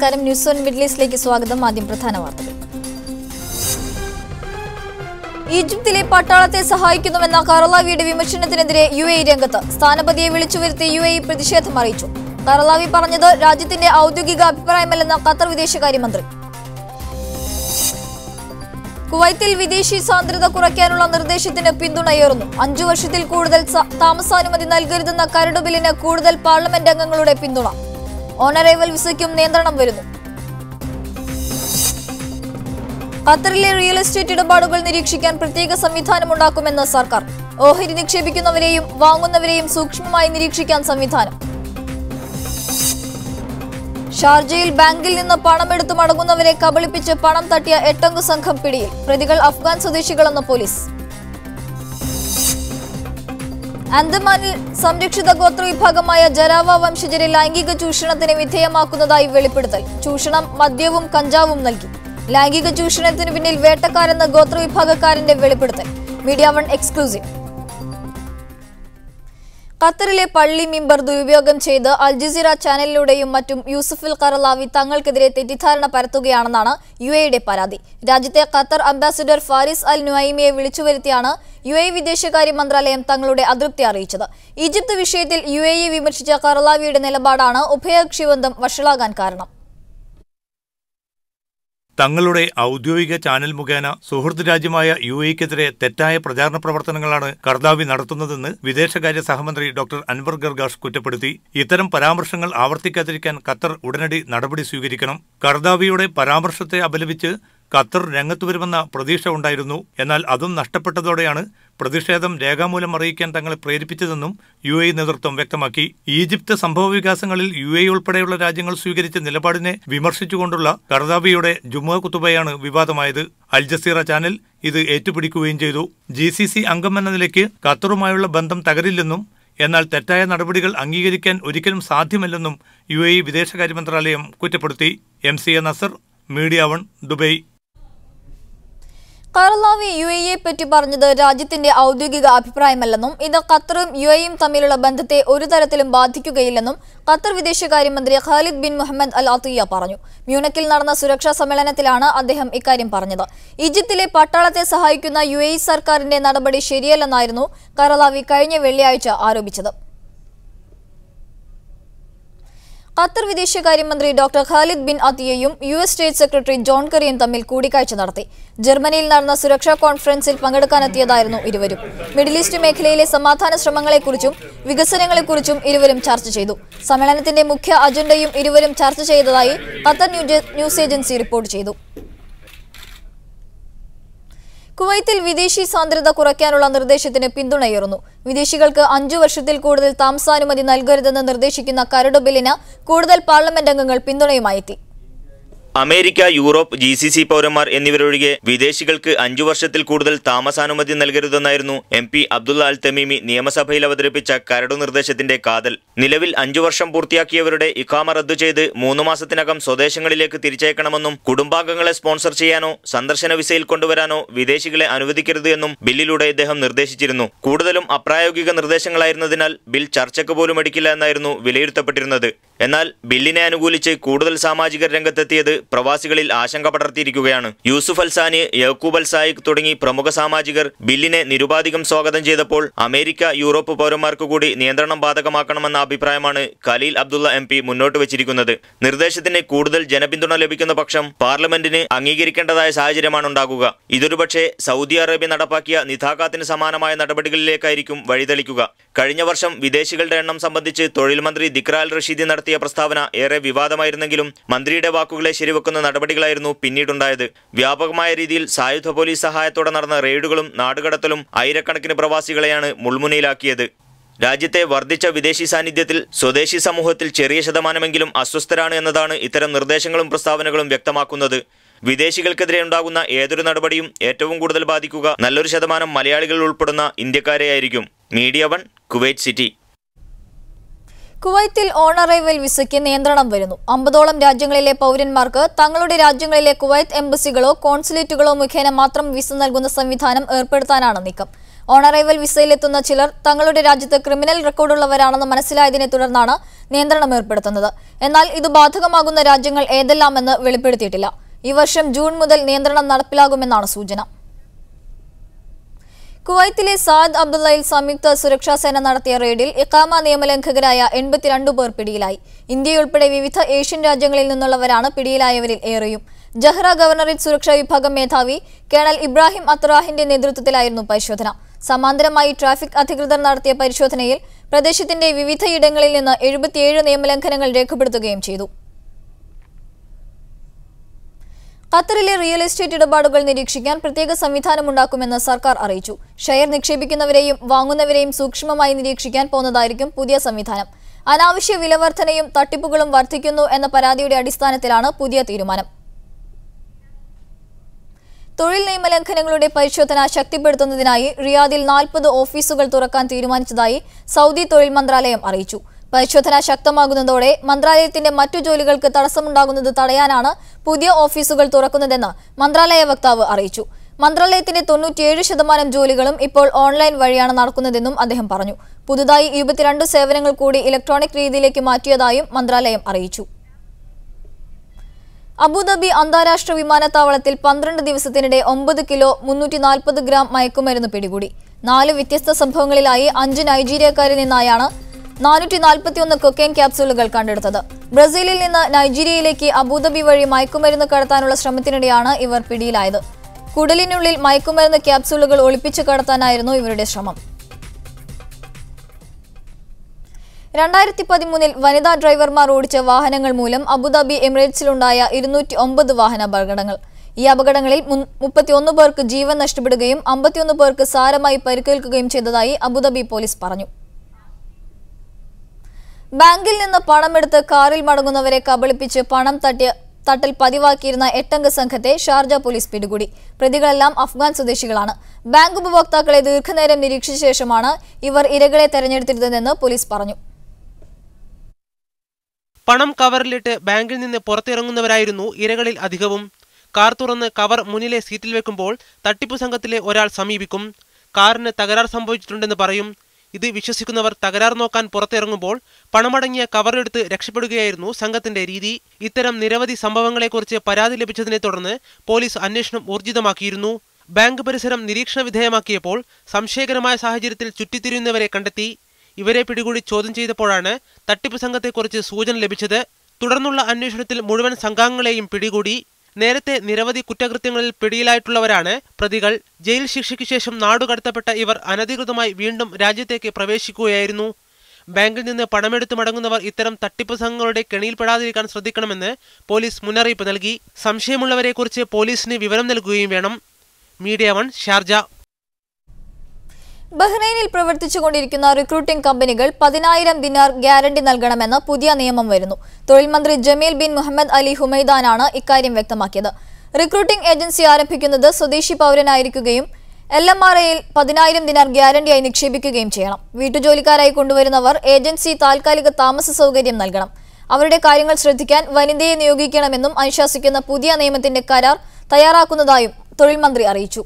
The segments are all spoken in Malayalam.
നമസ്കാരം ന്യൂസ് ഓൺ മിഡിൽ ഈസ്റ്റിലേക്ക് സ്വാഗതം ആദ്യം പ്രധാന വാർത്തകൾ ഈജിപ്തിലെ പട്ടാളത്തെ സഹായിക്കുന്നുവെന്ന കറലാവിയുടെ വിമർശനത്തിനെതിരെ യു എ രംഗത്ത് സ്ഥാനപതിയെ വിളിച്ചുവരുത്തി യു എ പ്രതിഷേധം അറിയിച്ചു കറലാവി പറഞ്ഞത് രാജ്യത്തിന്റെ ഔദ്യോഗിക അഭിപ്രായമല്ലെന്ന് ഖത്തർ വിദേശകാര്യമന്ത്രി കുവൈത്തിൽ വിദേശി സാന്ദ്രത കുറയ്ക്കാനുള്ള നിർദ്ദേശത്തിന് പിന്തുണയേറുന്നു അഞ്ചു വർഷത്തിൽ കൂടുതൽ സ- താമസാനുമതി നൽകരുതെന്ന കരട് ബില്ലിന് കൂടുതൽ പാർലമെന്റ് അംഗങ്ങളുടെ പിന്തുണ ഓണറേവൽ വിസയ്ക്കും നിയന്ത്രണം വരുന്നു ഖത്തറിലെ റിയൽ എസ്റ്റേറ്റ് ഇടപാടുകൾ നിരീക്ഷിക്കാൻ പ്രത്യേക സംവിധാനമുണ്ടാക്കുമെന്ന് സർക്കാർ ഓഹരി നിക്ഷേപിക്കുന്നവരെയും വാങ്ങുന്നവരെയും സൂക്ഷ്മമായി നിരീക്ഷിക്കാൻ സംവിധാനം ഷാർജയിൽ ബാങ്കിൽ നിന്ന് പണമെടുത്തു മടങ്ങുന്നവരെ കബളിപ്പിച്ച് പണം തട്ടിയ എട്ടംഗ സംഘം പിടിയിൽ പ്രതികൾ അഫ്ഗാൻ സ്വദേശികളെന്ന് പോലീസ് അന്തമാനിൽ സംരക്ഷിത ഗോത്ര വിഭാഗമായ ജരാവ വംശജരെ ലൈംഗിക ചൂഷണത്തിന് വിധേയമാക്കുന്നതായി വെളിപ്പെടുത്തൽ ചൂഷണം മദ്യവും കഞ്ചാവും നൽകി ലൈംഗിക ചൂഷണത്തിന് പിന്നിൽ വേട്ടക്കാരെന്ന ഗോത്ര വിഭാഗക്കാരന്റെ വെളിപ്പെടുത്തൽ മീഡിയ വൺ എക്സ്ക്ലൂസീവ് ഖത്തറിലെ പള്ളി മിമ്പർ ദുരുപയോഗം ചെയ്ത് അൽ ജസീറ ചാനലിലൂടെയും മറ്റും യൂസുഫുൽ കറലാവി തങ്ങൾക്കെതിരെ തെറ്റിദ്ധാരണ പരത്തുകയാണെന്നാണ് യു എയുടെ പരാതി രാജ്യത്തെ ഖത്തർ അംബാസിഡർ ഫാരിസ് അൽ നുഐമിയെ വിളിച്ചുവരുത്തിയാണ് യു എ വിദേശകാര്യ മന്ത്രാലയം തങ്ങളുടെ അതൃപ്തി അറിയിച്ചത് ഈജിപ്ത് വിഷയത്തിൽ യു എയെ വിമർശിച്ച കറലാവിയുടെ നിലപാടാണ് ഉഭയകക്ഷി ബന്ധം വഷളാകാൻ കാരണം തങ്ങളുടെ ഔദ്യോഗിക ചാനൽ മുഖേന സുഹൃത്ത് രാജ്യമായ യു എക്കെതിരെ തെറ്റായ പ്രചാരണ പ്രവർത്തനങ്ങളാണ് കർദാവി നടത്തുന്നതെന്ന് വിദേശകാര്യ സഹമന്ത്രി ഡോക്ടർ അൻവർ ഗർഗാഷ് കുറ്റപ്പെടുത്തി ഇത്തരം പരാമർശങ്ങൾ ആവർത്തിക്കാതിരിക്കാൻ ഖത്തർ ഉടനടി നടപടി സ്വീകരിക്കണം കർദാവിയുടെ പരാമർശത്തെ അപലപിച്ച് ഖത്തർ രംഗത്തു വരുമെന്ന പ്രതീക്ഷ ഉണ്ടായിരുന്നു എന്നാൽ അതും നഷ്ടപ്പെട്ടതോടെയാണ് പ്രതിഷേധം രേഖാമൂലം അറിയിക്കാൻ തങ്ങളെ പ്രേരിപ്പിച്ചതെന്നും യു എ നേതൃത്വം വ്യക്തമാക്കി ഈജിപ്ത് സംഭവവികാസങ്ങളിൽ യു എ ഉൾപ്പെടെയുള്ള രാജ്യങ്ങൾ സ്വീകരിച്ച നിലപാടിനെ വിമർശിച്ചുകൊണ്ടുള്ള കർദാബിയുടെ ജുമുഅ കുത്തുബയാണ് വിവാദമായത് അൽ ജസീറ ചാനൽ ഇത് ഏറ്റുപിടിക്കുകയും ചെയ്തു ജി സി സി അംഗം എന്ന നിലയ്ക്ക് ഖത്തറുമായുള്ള ബന്ധം തകരില്ലെന്നും എന്നാൽ തെറ്റായ നടപടികൾ അംഗീകരിക്കാൻ ഒരിക്കലും സാധ്യമല്ലെന്നും യു എ വിദേശകാര്യ മന്ത്രാലയം കുറ്റപ്പെടുത്തി M C A Nasar media one Dubai കറലാവി യു എയെ പറ്റി പറഞ്ഞത് രാജ്യത്തിന്റെ ഔദ്യോഗിക അഭിപ്രായമല്ലെന്നും ഇത് ഖത്തറും യു എയും തമ്മിലുള്ള ബന്ധത്തെ ഒരു തരത്തിലും ബാധിക്കുകയില്ലെന്നും ഖത്തർ വിദേശകാര്യമന്ത്രി Khalid bin Muhammad al Attiyah പറഞ്ഞു മ്യൂണക്കിൽ നടന്ന സുരക്ഷാ സമ്മേളനത്തിലാണ് അദ്ദേഹം ഇക്കാര്യം പറഞ്ഞത് ഈജിപ്തിലെ പട്ടാളത്തെ സഹായിക്കുന്ന യു എ സർക്കാരിന്റെ നടപടി ശരിയല്ലെന്നായിരുന്നു കറലാവി കഴിഞ്ഞ വെള്ളിയാഴ്ച ആരോപിച്ചത് ഖത്തർ വിദേശകാര്യമന്ത്രി ഡോക്ടർ ഖാലിദ് ബിൻ അതിയയും U S state secretary John കറിയും തമ്മിൽ കൂടിക്കാഴ്ച നടത്തി ജർമ്മനിയിൽ നടന്ന സുരക്ഷാ കോൺഫറൻസിൽ പങ്കെടുക്കാനെത്തിയതായിരുന്നു ഇരുവരും മിഡിൽ ഈസ്റ്റ് മേഖലയിലെ സമാധാന ശ്രമങ്ങളെക്കുറിച്ചും വികസനങ്ങളെക്കുറിച്ചും ഇരുവരും ചർച്ച ചെയ്തു സമ്മേളനത്തിന്റെ മുഖ്യ അജണ്ടയും ഇരുവരും ചർച്ച ചെയ്തതായി ഖത്തർ ന്യൂജ- ന്യൂസ് ഏജൻസി റിപ്പോർട്ട് ചെയ്തു കുവൈത്തിൽ വിദേശി സാന്ദ്രത കുറയ്ക്കാനുള്ള നിർദ്ദേശത്തിന് പിന്തുണയേറുന്നു വിദേശികൾക്ക് അഞ്ചു വർഷത്തിൽ കൂടുതൽ താമസാനുമതി നൽകരുതെന്ന് നിർദ്ദേശിക്കുന്ന കരട് ബില്ലിന് കൂടുതൽ പാർലമെന്റ് അംഗങ്ങൾ പിന്തുണയുമായി എത്തി America Europe G C C പൗരന്മാർ എന്നിവരൊഴികെ വിദേശികൾക്ക് അഞ്ചു വർഷത്തിൽ കൂടുതൽ താമസാനുമതി നൽകരുതെന്നായിരുന്നു M P Abdullah al Tamimi നിയമസഭയിൽ അവതരിപ്പിച്ച കരടു നിർദ്ദേശത്തിന്റെ കാതൽ നിലവിൽ അഞ്ചു വർഷം പൂർത്തിയാക്കിയവരുടെ ഇഖാമ റദ്ദു ചെയ്ത് മൂന്ന് മാസത്തിനകം സ്വദേശങ്ങളിലേക്ക് തിരിച്ചയക്കണമെന്നും കുടുംബാംഗങ്ങളെ സ്പോൺസർ ചെയ്യാനോ സന്ദർശന വിസയിൽ കൊണ്ടുവരാനോ വിദേശികളെ അനുവദിക്കരുത് എന്നും ബില്ലിലൂടെ ഇദ്ദേഹം നിർദ്ദേശിച്ചിരുന്നു കൂടുതലും അപ്രായോഗിക നിർദ്ദേശങ്ങളായിരുന്നതിനാൽ ബിൽ ചർച്ചയ്ക്ക് പോലും എടുക്കില്ല എന്നായിരുന്നു വിലയിരുത്തപ്പെട്ടിരുന്നത് എന്നാൽ ബില്ലിനെ അനുകൂലിച്ച് കൂടുതൽ സാമാജികർ രംഗത്തെത്തിയത് പ്രവാസികളിൽ ആശങ്ക പടർത്തിയിരിക്കുകയാണ് യൂസുഫ് അൽസാനി യഹൂബ് അൽ സായിഖ് തുടങ്ങി പ്രമുഖ സാമാജികർ ബില്ലിനെ നിരുപാധികം സ്വാഗതം ചെയ്തപ്പോൾ അമേരിക്ക യൂറോപ്പ് പൗരന്മാർക്ക് കൂടി നിയന്ത്രണം ബാധകമാക്കണമെന്ന അഭിപ്രായമാണ് ഖലീൽ അബ്ദുള്ള എം പി മുന്നോട്ട് വച്ചിരിക്കുന്നത് നിർദ്ദേശത്തിന് കൂടുതൽ ജനപിന്തുണ ലഭിക്കുന്ന പക്ഷം പാർലമെന്റിന് അംഗീകരിക്കേണ്ടതായ സാഹചര്യമാണ് ഉണ്ടാകുക ഇതൊരുപക്ഷെ സൗദി അറേബ്യ നടപ്പാക്കിയ നിതാഖാത്തിന് സമാനമായ നടപടികളിലേക്കായിരിക്കും വഴിതെളിക്കുക കഴിഞ്ഞ വർഷം വിദേശികളുടെ എണ്ണം സംബന്ധിച്ച് തൊഴിൽ മന്ത്രി ദിക്ര അൽ റഷീദി നടത്തിയ പ്രസ്താവന ഏറെ വിവാദമായിരുന്നെങ്കിലും മന്ത്രിയുടെ വാക്കുകളെ ശരിവെക്കുന്ന നടപടികളായിരുന്നു പിന്നീടുണ്ടായത് വ്യാപകമായ രീതിയിൽ സായുധ പോലീസ് സഹായത്തോടെ നടന്ന റെയ്ഡുകളും നാടുകടത്തലും ആയിരക്കണക്കിന് പ്രവാസികളെയാണ് മുൾമുനയിലാക്കിയത് രാജ്യത്തെ വർദ്ധിച്ച വിദേശി സാന്നിധ്യത്തിൽ സ്വദേശി സമൂഹത്തിൽ ചെറിയ ശതമാനമെങ്കിലും അസ്വസ്ഥരാണ് എന്നതാണ് ഇത്തരം നിർദ്ദേശങ്ങളും പ്രസ്താവനകളും വ്യക്തമാക്കുന്നത് വിദേശികൾക്കെതിരെ ഉണ്ടാകുന്ന ഏതൊരു നടപടിയും ഏറ്റവും കൂടുതൽ ബാധിക്കുക നല്ലൊരു ശതമാനം മലയാളികൾ ഉൾപ്പെടുന്ന ഇന്ത്യക്കാരെയായിരിക്കും മീഡിയ വൺ കുവൈറ്റ് സിറ്റി കുവൈത്തിൽ ഓൺ അറൈവൽ വിസയ്ക്ക് നിയന്ത്രണം വരുന്നു അമ്പതോളം രാജ്യങ്ങളിലെ പൗരന്മാർക്ക് തങ്ങളുടെ രാജ്യങ്ങളിലെ കുവൈത്ത് എംബസികളോ കോൺസുലേറ്റുകളോ മുഖേന മാത്രം വിസ നൽകുന്ന സംവിധാനം ഏർപ്പെടുത്താനാണ് നീക്കം ഓൺ അറൈവൽ വിസയിലെത്തുന്ന ചിലർ തങ്ങളുടെ രാജ്യത്ത് ക്രിമിനൽ റെക്കോർഡുള്ളവരാണെന്ന് മനസ്സിലായതിനെ തുടർന്നാണ് നിയന്ത്രണം ഏർപ്പെടുത്തുന്നത് എന്നാൽ ഇത് ബാധകമാകുന്ന രാജ്യങ്ങൾ ഏതെല്ലാമെന്ന് വെളിപ്പെടുത്തിയിട്ടില്ല ഈ വർഷം ജൂൺ മുതൽ നിയന്ത്രണം നടപ്പിലാകുമെന്നാണ് സൂചന കുവൈത്തിലെ സാദ് അബ്ദുള്ളയിൽ സംയുക്ത സുരക്ഷാ സേന നടത്തിയ റെയ്ഡിൽ ഇക്കാമ നിയമലംഘകരായ എൺപത്തിരണ്ട് പേർ പിടിയിലായി ഇന്ത്യയുൾപ്പെടെ വിവിധ ഏഷ്യൻ രാജ്യങ്ങളിൽ നിന്നുള്ളവരാണ് പിടിയിലായവരിൽ ഏറെയും ജഹ്റ ഗവർണറേറ്റ് സുരക്ഷാ വിഭാഗം മേധാവി കേണൽ ഇബ്രാഹിം അത്രാഹിന്റെ നേതൃത്വത്തിലായിരുന്നു പരിശോധന സമാന്തരമായി ട്രാഫിക് അധികൃതർ നടത്തിയ പരിശോധനയിൽ പ്രദേശത്തിന്റെ വിവിധയിടങ്ങളിൽ നിന്ന് എഴുപത്തിയേഴ് നിയമലംഘനങ്ങൾ രേഖപ്പെടുത്തുകയും ചെയ്തു ഖത്തറിലെ റിയൽ എസ്റ്റേറ്റ് ഇടപാടുകൾ നിരീക്ഷിക്കാൻ പ്രത്യേക സംവിധാനമുണ്ടാക്കുമെന്ന് സർക്കാർ അറിയിച്ചു ഷെയർ നിക്ഷേപിക്കുന്നവരെയും വാങ്ങുന്നവരെയും സൂക്ഷ്മമായി നിരീക്ഷിക്കാൻ പോകുന്നതായിരിക്കും പുതിയ സംവിധാനം അനാവശ്യ വിലവർധനയും തട്ടിപ്പുകളും വർദ്ധിക്കുന്നു എന്ന പരാതിയുടെ അടിസ്ഥാനത്തിലാണ് പുതിയ തീരുമാനം തൊഴിൽ നിയമലംഘനങ്ങളുടെ പരിശോധന ശക്തിപ്പെടുത്തുന്നതിനായി റിയാദിൽ നാൽപ്പത് ഓഫീസുകൾ തുറക്കാൻ തീരുമാനിച്ചതായി സൗദി തൊഴിൽ മന്ത്രാലയം അറിയിച്ചു പരിശോധന ശക്തമാകുന്നതോടെ മന്ത്രാലയത്തിന്റെ മറ്റു ജോലികൾക്ക് തടസ്സമുണ്ടാകുന്നത് തടയാനാണ് പുതിയ ഓഫീസുകൾ തുറക്കുന്നതെന്ന് മന്ത്രാലയ വക്താവ് അറിയിച്ചു മന്ത്രാലയത്തിന്റെ തൊണ്ണൂറ്റിയേഴ് ശതമാനം ജോലികളും ഇപ്പോൾ ഓൺലൈൻ വഴിയാണ് നടക്കുന്നതെന്നും അദ്ദേഹം പറഞ്ഞു പുതുതായി ഇരുപത്തിരണ്ട് സേവനങ്ങൾ കൂടി ഇലക്ട്രോണിക് രീതിയിലേക്ക് മാറ്റിയതായും മന്ത്രാലയം അറിയിച്ചു അബുദാബി അന്താരാഷ്ട്ര വിമാനത്താവളത്തിൽ പന്ത്രണ്ട് ദിവസത്തിനിടെ ഒമ്പത് കിലോ മുന്നൂറ്റി നാൽപ്പത് ഗ്രാം മയക്കുമരുന്ന് പിടികൂടി നാല് വ്യത്യസ്ത സംഭവങ്ങളിലായി അഞ്ച് നൈജീരിയക്കാരിൽ നിന്നായാണ് നാനൂറ്റി നാൽപ്പത്തിയൊന്ന് കൊക്കൈൻ ക്യാപ്സൂളുകൾ കണ്ടെടുത്തത് ബ്രസീലിൽ നിന്ന് നൈജീരിയയിലേക്ക് അബുദാബി വഴി മയക്കുമരുന്ന് കടത്താനുള്ള ശ്രമത്തിനിടെയാണ് ഇവർ പിടിയിലായത് കുടലിനുള്ളിൽ മയക്കുമരുന്ന് ക്യാപ്സൂളുകൾ ഒളിപ്പിച്ചു കടത്താനായിരുന്നു ഇവരുടെ ശ്രമം രണ്ടായിരത്തി പതിമൂന്നിൽ വനിതാ ഡ്രൈവർമാർ ഓടിച്ച വാഹനങ്ങൾ മൂലം അബുദാബി എമിറേറ്റ്സിലുണ്ടായ ഇരുന്നൂറ്റി ഒമ്പത് വാഹന അപകടങ്ങൾ ഈ അപകടങ്ങളിൽ മുപ്പത്തിയൊന്ന് പേർക്ക് ജീവൻ നഷ്ടപ്പെടുകയും അമ്പത്തിയൊന്ന് പേർക്ക് സാരമായി പരിക്കേൽക്കുകയും ചെയ്തതായി അബുദാബി പോലീസ് പറഞ്ഞു ബാങ്കിൽ നിന്ന് പണമെടുത്ത് കാറിൽ മടങ്ങുന്നവരെ കബളിപ്പിച്ച് പണം തട്ടിയ തട്ടൽ പതിവാക്കിയിരുന്ന എട്ടംഗ സംഘത്തെ ഷാർജ പോലീസ് പിടികൂടി പ്രതികളെല്ലാം അഫ്ഗാൻ സ്വദേശികളാണ് ബാങ്ക് ഉപഭോക്താക്കളെ ദീർഘനേരം നിരീക്ഷിച്ച ശേഷമാണ് ഇവർ ഇരകളെ തെരഞ്ഞെടുത്തിരുന്നതെന്ന് പോലീസ് പറഞ്ഞു പണം കവറിലിട്ട് ബാങ്കിൽ നിന്ന് പുറത്തിറങ്ങുന്നവരായിരുന്നു ഇരകളിൽ അധികവും കാർ തുറന്ന് കവർ മുന്നിലെ സീറ്റിൽ വെക്കുമ്പോൾ തട്ടിപ്പു സംഘത്തിലെ ഒരാൾ സമീപിക്കും കാറിന് തകരാർ സംഭവിച്ചിട്ടുണ്ടെന്ന് പറയും ഇത് വിശ്വസിക്കുന്നവർ തകരാർ നോക്കാൻ പുറത്തിറങ്ങുമ്പോൾ പണമടങ്ങിയ കവറെടുത്ത് രക്ഷപ്പെടുകയായിരുന്നു സംഘത്തിന്റെ രീതി ഇത്തരം നിരവധി സംഭവങ്ങളെക്കുറിച്ച് പരാതി ലഭിച്ചതിനെ തുടർന്ന് പോലീസ് അന്വേഷണം ഊർജിതമാക്കിയിരുന്നു ബാങ്ക് പരിസരം നിരീക്ഷണ വിധേയമാക്കിയപ്പോൾ സംശയകരമായ സാഹചര്യത്തിൽ ചുറ്റിത്തിരിയുന്നവരെ കണ്ടെത്തി ഇവരെ പിടികൂടി ചോദ്യം ചെയ്തപ്പോഴാണ് തട്ടിപ്പ് സംഘത്തെക്കുറിച്ച് സൂചന ലഭിച്ചത് തുടർന്നുള്ള അന്വേഷണത്തിൽ മുഴുവൻ സംഘാംഗങ്ങളെയും പിടികൂടി നേരത്തെ നിരവധി കുറ്റകൃത്യങ്ങളിൽ പിടിയിലായിട്ടുള്ളവരാണ് പ്രതികൾ ജയിൽ ശിക്ഷയ്ക്ക് ശേഷം നാടുകടത്തപ്പെട്ട ഇവർ അനധികൃതമായി വീണ്ടും രാജ്യത്തേക്ക് പ്രവേശിക്കുകയായിരുന്നു ബാങ്കിൽ നിന്ന് പണമെടുത്ത് മടങ്ങുന്നവർ ഇത്തരം തട്ടിപ്പ് സംഘങ്ങളുടെ കെണിയിൽപ്പെടാതിരിക്കാൻ ശ്രദ്ധിക്കണമെന്ന് പോലീസ് മുന്നറിയിപ്പ് നൽകി സംശയമുള്ളവരെക്കുറിച്ച് പോലീസിന് വിവരം നൽകുകയും വേണം മീഡിയ വൺ ഷാർജ ബഹ്റൈനിൽ പ്രവർത്തിച്ചുകൊണ്ടിരിക്കുന്ന റിക്രൂട്ടിംഗ് കമ്പനികൾ പതിനായിരം ദിനാർ ഗ്യാരണ്ടി നൽകണമെന്ന് പുതിയ നിയമം വരുന്നു തൊഴിൽ മന്ത്രി ജമീൽ ബിൻ മുഹമ്മദ് അലി ഹുമൈദാനാണ് ഇക്കാര്യം വ്യക്തമാക്കിയത് റിക്രൂട്ടിംഗ് ഏജൻസി ആരംഭിക്കുന്നത് സ്വദേശി പൗരനായിരിക്കുകയും എൽ എം ആർ എയിൽ പതിനായിരം ദിനാർ ഗ്യാരണ്ടിയായി നിക്ഷേപിക്കുകയും ചെയ്യണം വീട്ടുജോലിക്കാരായി കൊണ്ടുവരുന്നവർ ഏജൻസി താൽക്കാലിക താമസ സൗകര്യം നൽകണം അവരുടെ കാര്യങ്ങൾ ശ്രദ്ധിക്കാൻ വനിതയെ നിയോഗിക്കണമെന്നും അനുശാസിക്കുന്ന പുതിയ നിയമത്തിന്റെ കരാർ തയ്യാറാക്കുന്നതായും തൊഴിൽ മന്ത്രി അറിയിച്ചു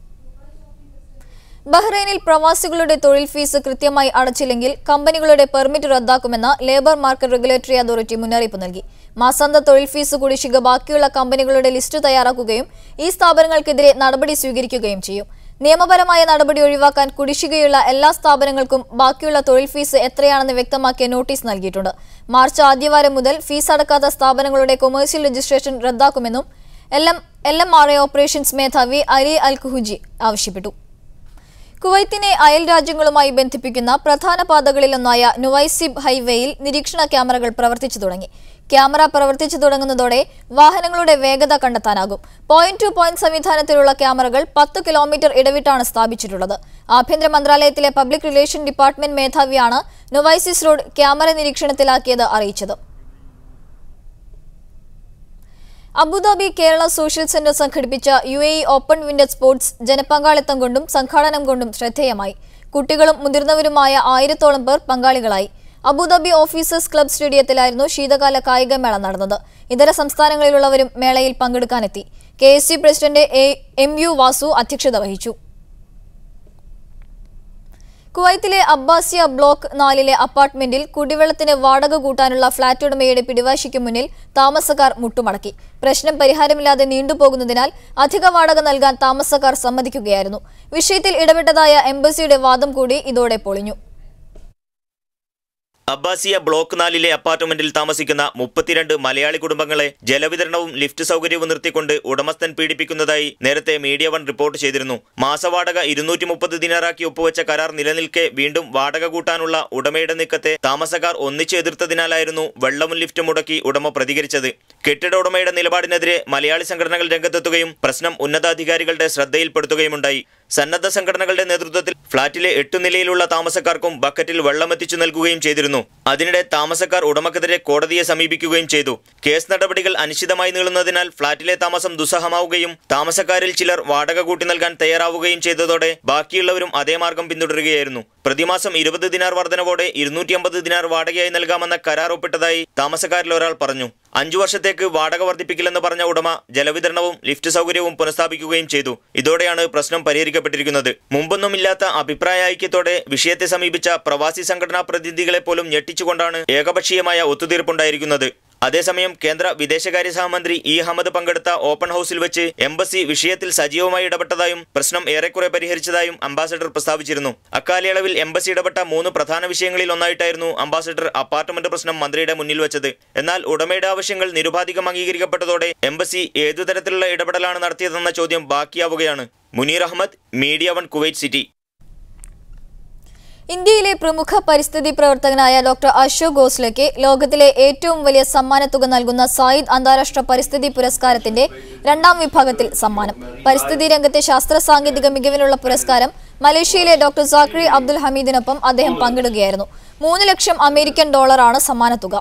ബഹ്റൈനിൽ പ്രവാസികളുടെ തൊഴിൽ ഫീസ് കൃത്യമായി അടച്ചില്ലെങ്കിൽ കമ്പനികളുടെ പെർമിറ്റ് റദ്ദാക്കുമെന്ന് ലേബർ മാർക്കറ്റ് റെഗുലേറ്ററി അതോറിറ്റി മുന്നറിയിപ്പ് നൽകി മാസാന്ത തൊഴിൽ ഫീസ് കുടിശ്ശിക ബാക്കിയുള്ള കമ്പനികളുടെ ലിസ്റ്റ് തയ്യാറാക്കുകയും ഈ സ്ഥാപനങ്ങൾക്കെതിരെ നടപടി സ്വീകരിക്കുകയും ചെയ്യും നിയമപരമായ നടപടി ഒഴിവാക്കാൻ കുടിശ്ശികയുള്ള എല്ലാ സ്ഥാപനങ്ങൾക്കും ബാക്കിയുള്ള തൊഴിൽ ഫീസ് എത്രയാണെന്ന് വ്യക്തമാക്കിയ നോട്ടീസ് നൽകിയിട്ടുണ്ട് മാർച്ച് ആദ്യവാരം മുതൽ ഫീസ് അടക്കാത്ത സ്ഥാപനങ്ങളുടെ കൊമേഴ്സ്യൽ രജിസ്ട്രേഷൻ റദ്ദാക്കുമെന്നും L M L M R A operations മേധാവി അലി അൽ കുഹുജി ആവശ്യപ്പെട്ടു കുവൈത്തിനെ അയൽ രാജ്യങ്ങളുമായി ബന്ധിപ്പിക്കുന്ന പ്രധാന പാതകളിലൊന്നായ നുവൈസിബ് ഹൈവേയിൽ നിരീക്ഷണ ക്യാമറകൾ പ്രവർത്തിച്ചു തുടങ്ങി ക്യാമറ പ്രവർത്തിച്ചു തുടങ്ങുന്നതോടെ വാഹനങ്ങളുടെ വേഗത കണ്ടെത്താനാകും പോയിന്റ് ടു പോയിന്റ് സംവിധാനത്തിലുള്ള ക്യാമറകൾ പത്ത് കിലോമീറ്റർ ഇടവിട്ടാണ് സ്ഥാപിച്ചിട്ടുള്ളത് ആഭ്യന്തര മന്ത്രാലയത്തിലെ പബ്ലിക് റിലേഷൻ ഡിപ്പാർട്ട്മെന്റ് മേധാവിയാണ് നുവൈസിസ് റോഡ് ക്യാമറ നിരീക്ഷണത്തിലാക്കിയത് അറിയിച്ചത് അബുദാബി കേരള സോഷ്യൽ സെന്റർ സംഘടിപ്പിച്ച U A E open winter sports ജനപങ്കാളിത്തം കൊണ്ടും സംഘാടനം കൊണ്ടും ശ്രദ്ധേയമായി കുട്ടികളും മുതിർന്നവരുമായ ആയിരത്തോളം പേർ പങ്കാളികളായി അബുദാബി ഓഫീസേഴ്സ് ക്ലബ് സ്റ്റേഡിയത്തിലായിരുന്നു ശീതകാല കായികമേള നടന്നത് ഇതര സംസ്ഥാനങ്ങളിലുള്ളവരും മേളയിൽ പങ്കെടുക്കാനെത്തി K S C president A M U Vasu അധ്യക്ഷത വഹിച്ചു കുവൈത്തിലെ അബ്ബാസിയ ബ്ലോക്ക് നാലിലെ അപ്പാർട്ട്മെന്റിൽ കുടിവെള്ളത്തിന് വാടക കൂട്ടാനുള്ള ഫ്ളാറ്റ് ഉടമയുടെ പിടിവാശിക്ക് മുന്നിൽ താമസക്കാർ മുട്ടുമടക്കി പ്രശ്നം പരിഹാരമില്ലാതെ നീണ്ടുപോകുന്നതിനാൽ അധിക വാടക നൽകാൻ താമസക്കാർ സമ്മതിക്കുകയായിരുന്നു വിഷയത്തിൽ ഇടപെട്ടതായ എംബസിയുടെ വാദം കൂടി ഇതോടെ പൊളിഞ്ഞു അബ്ബാസിയ ബ്ലോക്ക് നാലിലെ അപ്പാർട്ട്മെന്റിൽ താമസിക്കുന്ന മുപ്പത്തിരണ്ട് മലയാളി കുടുംബങ്ങളെ ജലവിതരണവും ലിഫ്റ്റ് സൗകര്യവും നിർത്തിക്കൊണ്ട് ഉടമസ്ഥൻ പീഡിപ്പിക്കുന്നതായി നേരത്തെ മീഡിയ വൺ റിപ്പോർട്ട് ചെയ്തിരുന്നു മാസവാടക ഇരുന്നൂറ്റി മുപ്പത് ദിനാറാക്കി ഒപ്പുവെച്ച കരാർ നിലനിൽക്കെ വീണ്ടും വാടക കൂട്ടാനുള്ള ഉടമയുടെ നീക്കത്തെ താമസക്കാർ ഒന്നിച്ച് എതിർത്തതിനാലായിരുന്നു വെള്ളവും ലിഫ്റ്റും മുടക്കി ഉടമ പ്രതികരിച്ചത് കെട്ടിട ഉടമയുടെ നിലപാടിനെതിരെ മലയാളി സംഘടനകൾ രംഗത്തെത്തുകയും പ്രശ്നം ഉന്നതാധികാരികളുടെ ശ്രദ്ധയിൽപ്പെടുത്തുകയുമുണ്ടായി സന്നദ്ധ സംഘടനകളുടെ നേതൃത്വത്തിൽ ഫ്ളാറ്റിലെ എട്ടു നിലയിലുള്ള താമസക്കാർക്കും ബക്കറ്റിൽ വെള്ളം എത്തിച്ചു നൽകുകയും ചെയ്തിരുന്നു അതിനിടെ താമസക്കാർ ഉടമക്കെതിരെ കോടതിയെ സമീപിക്കുകയും ചെയ്തു കേസ് നടപടികൾ അനിശ്ചിതമായി നീളുന്നതിനാൽ ഫ്ളാറ്റിലെ താമസം ദുസ്സഹമാവുകയും താമസക്കാരിൽ ചിലർ വാടക കൂട്ടി നൽകാൻ തയ്യാറാവുകയും ചെയ്തതോടെ ബാക്കിയുള്ളവരും അതേ മാർഗം പിന്തുടരുകയായിരുന്നു പ്രതിമാസം ഇരുപത് ദിനാർ വർധനവോടെ ഇരുന്നൂറ്റി അമ്പത് ദിനാർ വാടകയായി നൽകാമെന്ന കരാർ ഒപ്പിട്ടതായി താമസക്കാരിൽ ഒരാൾ പറഞ്ഞു അഞ്ചു വർഷത്തേക്ക് വാടക വർദ്ധിപ്പിക്കില്ലെന്ന് പറഞ്ഞ ഉടമ ജലവിതരണവും ലിഫ്റ്റ് സൗകര്യവും പുനഃസ്ഥാപിക്കുകയും ചെയ്തു ഇതോടെയാണ് പ്രശ്നം പരിഹരിക്കപ്പെട്ടിരിക്കുന്നത് മുമ്പൊന്നുമില്ലാത്ത അഭിപ്രായ ഐക്യത്തോടെ വിഷയത്തെ സമീപിച്ച പ്രവാസി സംഘടനാ പ്രതിനിധികളെ പോലും ഞെട്ടിച്ചുകൊണ്ടാണ് ഏകപക്ഷീയമായ ഒത്തുതീർപ്പുണ്ടായിരിക്കുന്നത് അതേസമയം കേന്ദ്ര വിദേശകാര്യ സഹമന്ത്രി ഇ അഹമ്മദ് പങ്കെടുത്ത ഓപ്പൺ ഹൌസിൽ വെച്ച് എംബസി വിഷയത്തിൽ സജീവമായി ഇടപെട്ടതായും പ്രശ്നം ഏറെക്കുറെ പരിഹരിച്ചതായും അംബാസഡർ പ്രസ്താവിച്ചിരുന്നു അക്കാലയളവിൽ എംബസി ഇടപെട്ട മൂന്ന് പ്രധാന വിഷയങ്ങളിൽ ഒന്നായിട്ടായിരുന്നു അംബാസഡർ അപ്പാർട്ട്മെന്റ് പ്രശ്നം മന്ത്രിയുടെ മുന്നിൽ വെച്ചത് എന്നാൽ ഉടമയുടെ ആവശ്യങ്ങൾ നിരുപാധികം അംഗീകരിക്കപ്പെട്ടതോടെ എംബസി ഏതു തരത്തിലുള്ള ഇടപെടലാണ് നടത്തിയതെന്ന ചോദ്യം ബാക്കിയാവുകയാണ് Munir Ahmed media one Kuwait city ഇന്ത്യയിലെ പ്രമുഖ പരിസ്ഥിതി പ്രവർത്തകനായ ഡോക്ടർ അശോക് ഗോസ്ലയ്ക്ക് ലോകത്തിലെ ഏറ്റവും വലിയ സമ്മാനത്തുക നൽകുന്ന സായിദ് അന്താരാഷ്ട്ര പരിസ്ഥിതി പുരസ്കാരത്തിന്റെ രണ്ടാം വിഭാഗത്തിൽ സമ്മാനം പരിസ്ഥിതി രംഗത്തെ ശാസ്ത്ര സാങ്കേതിക മികവിനുള്ള പുരസ്കാരം മലേഷ്യയിലെ ഡോക്ടർ സാക്രി അബ്ദുൽ ഹമീദിനൊപ്പം അദ്ദേഹം പങ്കിടുകയായിരുന്നു മൂന്ന് ലക്ഷം അമേരിക്കൻ ഡോളറാണ് സമ്മാനത്തുക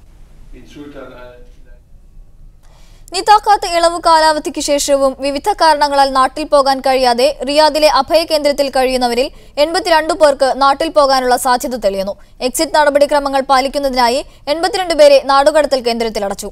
നിതാക്കാത്ത ഇളവ് കാലാവധിക്ക് ശേഷവും വിവിധ കാരണങ്ങളാൽ നാട്ടിൽ പോകാൻ കഴിയാതെ റിയാദിലെ അഭയകേന്ദ്രത്തിൽ കഴിയുന്നവരിൽ എൺപത്തിരണ്ട് പേർക്ക് നാട്ടിൽ പോകാനുള്ള സാധ്യത തെളിയുന്നു എക്സിറ്റ് നടപടിക്രമങ്ങൾ പാലിക്കുന്നതിനായി എൺപത്തിരണ്ട് പേരെ നാടുകടത്തൽ കേന്ദ്രത്തിൽ അടച്ചു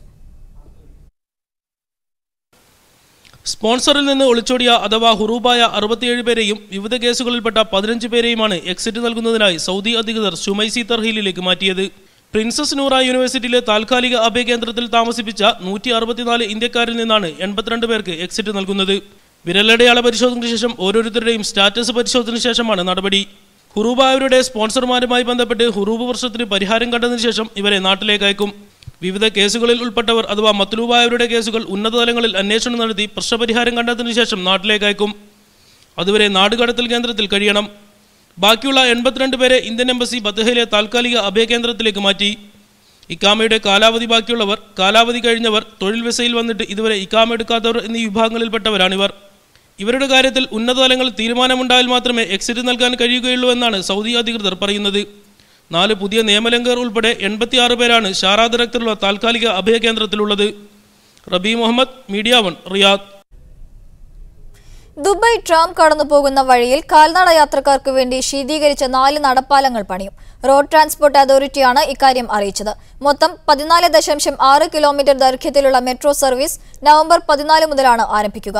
സ്പോൺസറിൽ നിന്ന് ഒളിച്ചോടിയ അഥവാ ഹുറൂബായ അറുപത്തിയേഴ് പേരെയും വിവിധ കേസുകളിൽപ്പെട്ട പതിനഞ്ച് പേരെയുമാണ് എക്സിറ്റ് നൽകുന്നതിനായി സൗദി അധികൃതർ ഷുമൈസി തർഹീലിലേക്ക് മാറ്റിയത് പ്രിൻസസ് നൂറ യൂണിവേഴ്സിറ്റിയിലെ താൽക്കാലിക അഭയകേന്ദ്രത്തിൽ താമസിപ്പിച്ച നൂറ്റി അറുപത്തിനാല് ഇന്ത്യക്കാരിൽ നിന്നാണ് എൺപത്തിരണ്ട് പേർക്ക് എക്സിറ്റ് നൽകുന്നത് വിരലടയാള പരിശോധനയ്ക്ക് ശേഷം ഓരോരുത്തരുടെയും സ്റ്റാറ്റസ് പരിശോധനയ്ക്ക് ശേഷമാണ് നടപടി ഹുറൂബായവരുടെ സ്പോൺസർമാരുമായി ബന്ധപ്പെട്ട് ഹുറൂബ് പ്രശ്നത്തിന് പരിഹാരം കണ്ടതിനു ശേഷം ഇവരെ നാട്ടിലേക്ക് അയക്കും വിവിധ കേസുകളിൽ ഉൾപ്പെട്ടവർ അഥവാ മത്ലൂബായവരുടെ കേസുകൾ ഉന്നത തലങ്ങളിൽ അന്വേഷണം നടത്തി പ്രശ്നപരിഹാരം കണ്ടതിനു ശേഷം നാട്ടിലേക്ക് അയക്കും അതുവരെ നാടുകടത്തൽ കേന്ദ്രത്തിൽ കഴിയണം ബാക്കിയുള്ള എൺപത്തിരണ്ട് പേരെ ഇന്ത്യൻ എംബസി ബത്തഹയിലെ താൽക്കാലിക അഭയകേന്ദ്രത്തിലേക്ക് മാറ്റി ഇക്കാമയുടെ കാലാവധി ബാക്കിയുള്ളവർ കാലാവധി കഴിഞ്ഞവർ തൊഴിൽ വിസയിൽ വന്നിട്ട് ഇതുവരെ ഇക്കാമ എടുക്കാത്തവർ എന്നീ വിഭാഗങ്ങളിൽപ്പെട്ടവരാണിവർ ഇവരുടെ കാര്യത്തിൽ ഉന്നത തലങ്ങളിൽ തീരുമാനമുണ്ടായാൽ മാത്രമേ എക്സിറ്റ് നൽകാൻ കഴിയുകയുള്ളൂ എന്നാണ് സൗദി അധികൃതർ പറയുന്നത് നാല് പുതിയ നിയമലംഘകർ ഉൾപ്പെടെ എൺപത്തിയാറ് പേരാണ് ഷാറാ ഡയറക്ടറുള്ള താൽക്കാലിക അഭയകേന്ദ്രത്തിലുള്ളത് Rabi Muhammad media one Riyadh Dubai tram കടന്നു പോകുന്ന വഴിയിൽ കാൽനട യാത്രക്കാർക്ക് വേണ്ടി ശീതീകരിച്ച നാല് നടപ്പാലങ്ങൾ പണിയും റോഡ് ട്രാൻസ്പോർട്ട് അതോറിറ്റിയാണ് ഇക്കാര്യം അറിയിച്ചത് മൊത്തം പതിനാല് ദശാംശം ആറ് കിലോമീറ്റർ ദൈർഘ്യത്തിലുള്ള മെട്രോ സർവീസ് നവംബർ പതിനാല് മുതലാണ് ആരംഭിക്കുക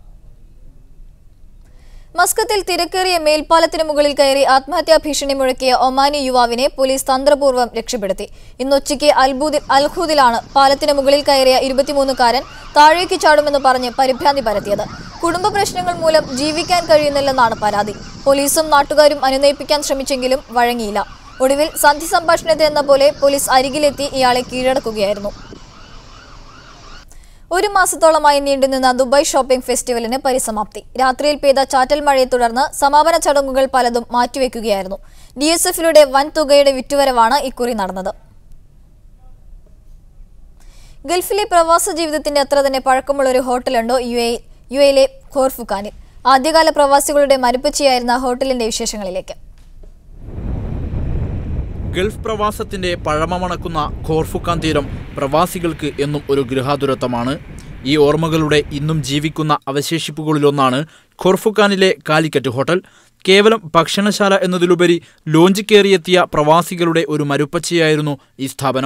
മസ്കത്തിൽ തിരക്കേറിയ മേൽപ്പാലത്തിന് മുകളിൽ കയറി ആത്മഹത്യാ ഭീഷണി മുഴക്കിയ ഒമാനി യുവാവിനെ പോലീസ് തന്ത്രപൂർവ്വം രക്ഷപ്പെടുത്തി ഇന്നുച്ചയ്ക്ക് അൽബൂദി അൽഹൂദിലാണ് പാലത്തിന് മുകളിൽ കയറിയ ഇരുപത്തിമൂന്നുകാരൻ താഴേക്ക് ചാടുമെന്ന് പറഞ്ഞ് പരിഭ്രാന്തി പരത്തിയത് കുടുംബ പ്രശ്നങ്ങൾ മൂലം ജീവിക്കാൻ കഴിയുന്നില്ലെന്നാണ് പരാതി പോലീസും നാട്ടുകാരും അനുനയിപ്പിക്കാൻ ശ്രമിച്ചെങ്കിലും വഴങ്ങിയില്ല ഒടുവിൽ സന്ധി സംഭാഷണത്തിനെന്ന പോലെ പോലീസ് അരികിലെത്തി ഇയാളെ കീഴടക്കുകയായിരുന്നു ഒരു മാസത്തോളമായി നീണ്ടുനിന്ന ദുബായ് ഷോപ്പിംഗ് ഫെസ്റ്റിവലിന് പരിസമാപ്തി രാത്രിയിൽ പെയ്ത ചാറ്റൽ മഴയെ തുടർന്ന് സമാപന ചടങ്ങുകൾ പലതും മാറ്റിവെക്കുകയായിരുന്നു ഡി എസ് എഫിലൂടെ വൻ തുകയുടെ വിറ്റുവരവാണ് ഇക്കുറി നടന്നത് ഗൾഫിലെ പ്രവാസ ജീവിതത്തിന്റെ അത്ര തന്നെ പഴക്കമുള്ള ഒരു ഹോട്ടലുണ്ടോ യു എ യു എയിലെ ഖോർഫുഖാനിൽ ആദ്യകാല പ്രവാസികളുടെ മരുപ്പച്ചിയായിരുന്ന ഹോട്ടലിന്റെ വിശേഷങ്ങളിലേക്ക് ഗൾഫ് പ്രവാസത്തിന്റെ പഴമ മണക്കുന്ന ഖോർഫുക്കാൻ തീരം പ്രവാസികൾക്ക് എന്നും ഒരു ഗൃഹാതുരത്വമാണ് ഈ ഓർമ്മകളുടെ ഇന്നും ജീവിക്കുന്ന അവശേഷിപ്പുകളിലൊന്നാണ് ഖോർഫുക്കാനിലെ കാലിക്കറ്റ് ഹോട്ടൽ കേവലം ഭക്ഷണശാല എന്നതിലുപരി ലോഞ്ച് കയറിയെത്തിയ പ്രവാസികളുടെ ഒരു മരുപ്പച്ചയായിരുന്നു ഈ സ്ഥാപനം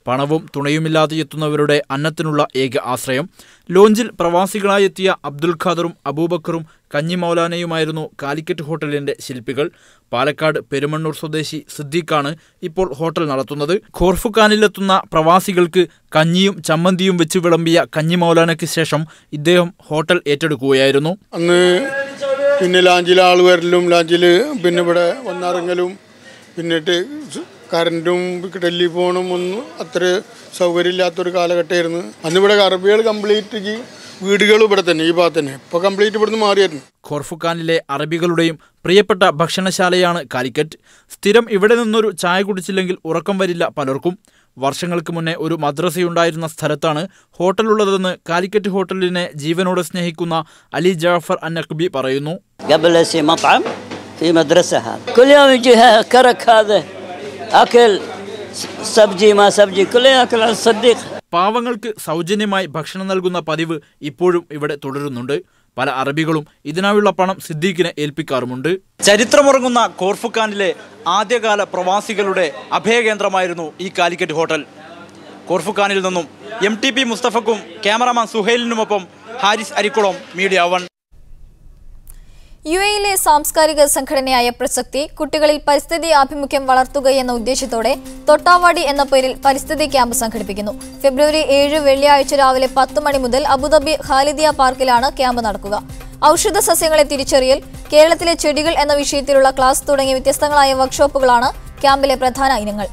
പണവും തുണയുമില്ലാതെ എത്തുന്നവരുടെ അന്നത്തിനുള്ള ഏക ആശ്രയം ലോഞ്ചിൽ പ്രവാസികളായി എത്തിയ അബ്ദുൽ ഖാദറും അബൂബക്കറും കഞ്ഞി മൗലാനയുമായിരുന്നു കാലിക്കറ്റ് ഹോട്ടലിന്റെ ശില്പികൾ പാലക്കാട് പെരുമണ്ണൂർ സ്വദേശി സിദ്ദീഖാണ് ഇപ്പോൾ ഹോട്ടൽ നടത്തുന്നത് ഖോർഫുഖാനിലെത്തുന്ന പ്രവാസികൾക്ക് കഞ്ഞിയും ചമ്മന്തിയും വെച്ച് വിളമ്പിയ കഞ്ഞി മൗലാനയ്ക്ക് ശേഷം ഇദ്ദേഹം ഹോട്ടൽ ഏറ്റെടുക്കുകയായിരുന്നു അന്ന് പിന്നെ ലാഞ്ചിൽ ആൾ വരലും ലാഞ്ചിൽ പിന്നെ ഇവിടെ വന്നിറങ്ങലും പിന്നിട്ട് കറണ്ടും ടെലിഫോണും ഒന്നും അത്ര സൗകര്യമില്ലാത്തൊരു കാലഘട്ടമായിരുന്നു അന്ന് ഇവിടെ അറബികൾ കംപ്ലീറ്റ് വീടുകൾ ഇവിടെ തന്നെ ഈ ഭാഗത്ത് തന്നെ ഇപ്പോൾ കംപ്ലീറ്റ് ഇവിടുന്ന് മാറിയായിരുന്നു ഖോർഫുഖാനിലെ അറബികളുടെയും പ്രിയപ്പെട്ട ഭക്ഷണശാലയാണ് കാലിക്കറ്റ് സ്ഥിരം ഇവിടെ നിന്നൊരു ചായ കുടിച്ചില്ലെങ്കിൽ ഉറക്കം വരില്ല പലർക്കും വർഷങ്ങൾക്ക് മുന്നേ ഒരു മദ്രസയുണ്ടായിരുന്ന സ്ഥലത്താണ് ഹോട്ടലുള്ളതെന്ന് കാലിക്കറ്റ് ഹോട്ടലിനെ ജീവനോടെ സ്നേഹിക്കുന്ന അലി ജാഫർ അന്നഖ്ബി പറയുന്നു قبل شي مطعم في مدرسة هذا كل يوم يجي ها- كرك هذا أكل س- سبجي ما سبجي كل يوم يأكل على الصديق പാവങ്ങൾക്ക് സൗജന്യമായി ഭക്ഷണം നൽകുന്ന പതിവ് ഇപ്പോഴും ഇവിടെ തുടരുന്നുണ്ട് പല അറബികളും ഇതിനായുള്ള പണം സിദ്ദീഖിനെ ഏൽപ്പിക്കാറുമുണ്ട് ചരിത്രമുറങ്ങുന്ന കോർഫുഖാനിലെ ആദ്യകാല പ്രവാസികളുടെ അഭയകേന്ദ്രമായിരുന്നു ഈ കാലിക്കറ്റ് ഹോട്ടൽ കോർഫുഖാനിൽ നിന്നും എം ടി പി മുസ്തഫക്കും ക്യാമറാമാൻ സുഹൈലിനുമൊപ്പം ഹാരിസ് അരിക്കുളം മീഡിയ വൺ യു എയിലെ സാംസ്കാരിക സംഘടനയായ പ്രസക്തി കുട്ടികളിൽ പരിസ്ഥിതി ആഭിമുഖ്യം വളർത്തുകയെന്ന ഉദ്ദേശത്തോടെ തൊട്ടാവാടി എന്ന പേരിൽ പരിസ്ഥിതി ക്യാമ്പ് സംഘടിപ്പിക്കുന്നു ഫെബ്രുവരി ഏഴ് വെള്ളിയാഴ്ച രാവിലെ പത്ത് മണി മുതൽ അബുദാബി ഖാലിദിയ പാർക്കിലാണ് ക്യാമ്പ് നടക്കുക ഔഷധ സസ്യങ്ങളെ തിരിച്ചറിയൽ കേരളത്തിലെ ചെടികൾ എന്ന വിഷയത്തിലുള്ള ക്ലാസ് തുടങ്ങിയ വ്യത്യസ്തങ്ങളായ വർക്ക്ഷോപ്പുകളാണ് ക്യാമ്പിലെ പ്രധാന ഇനങ്ങൾ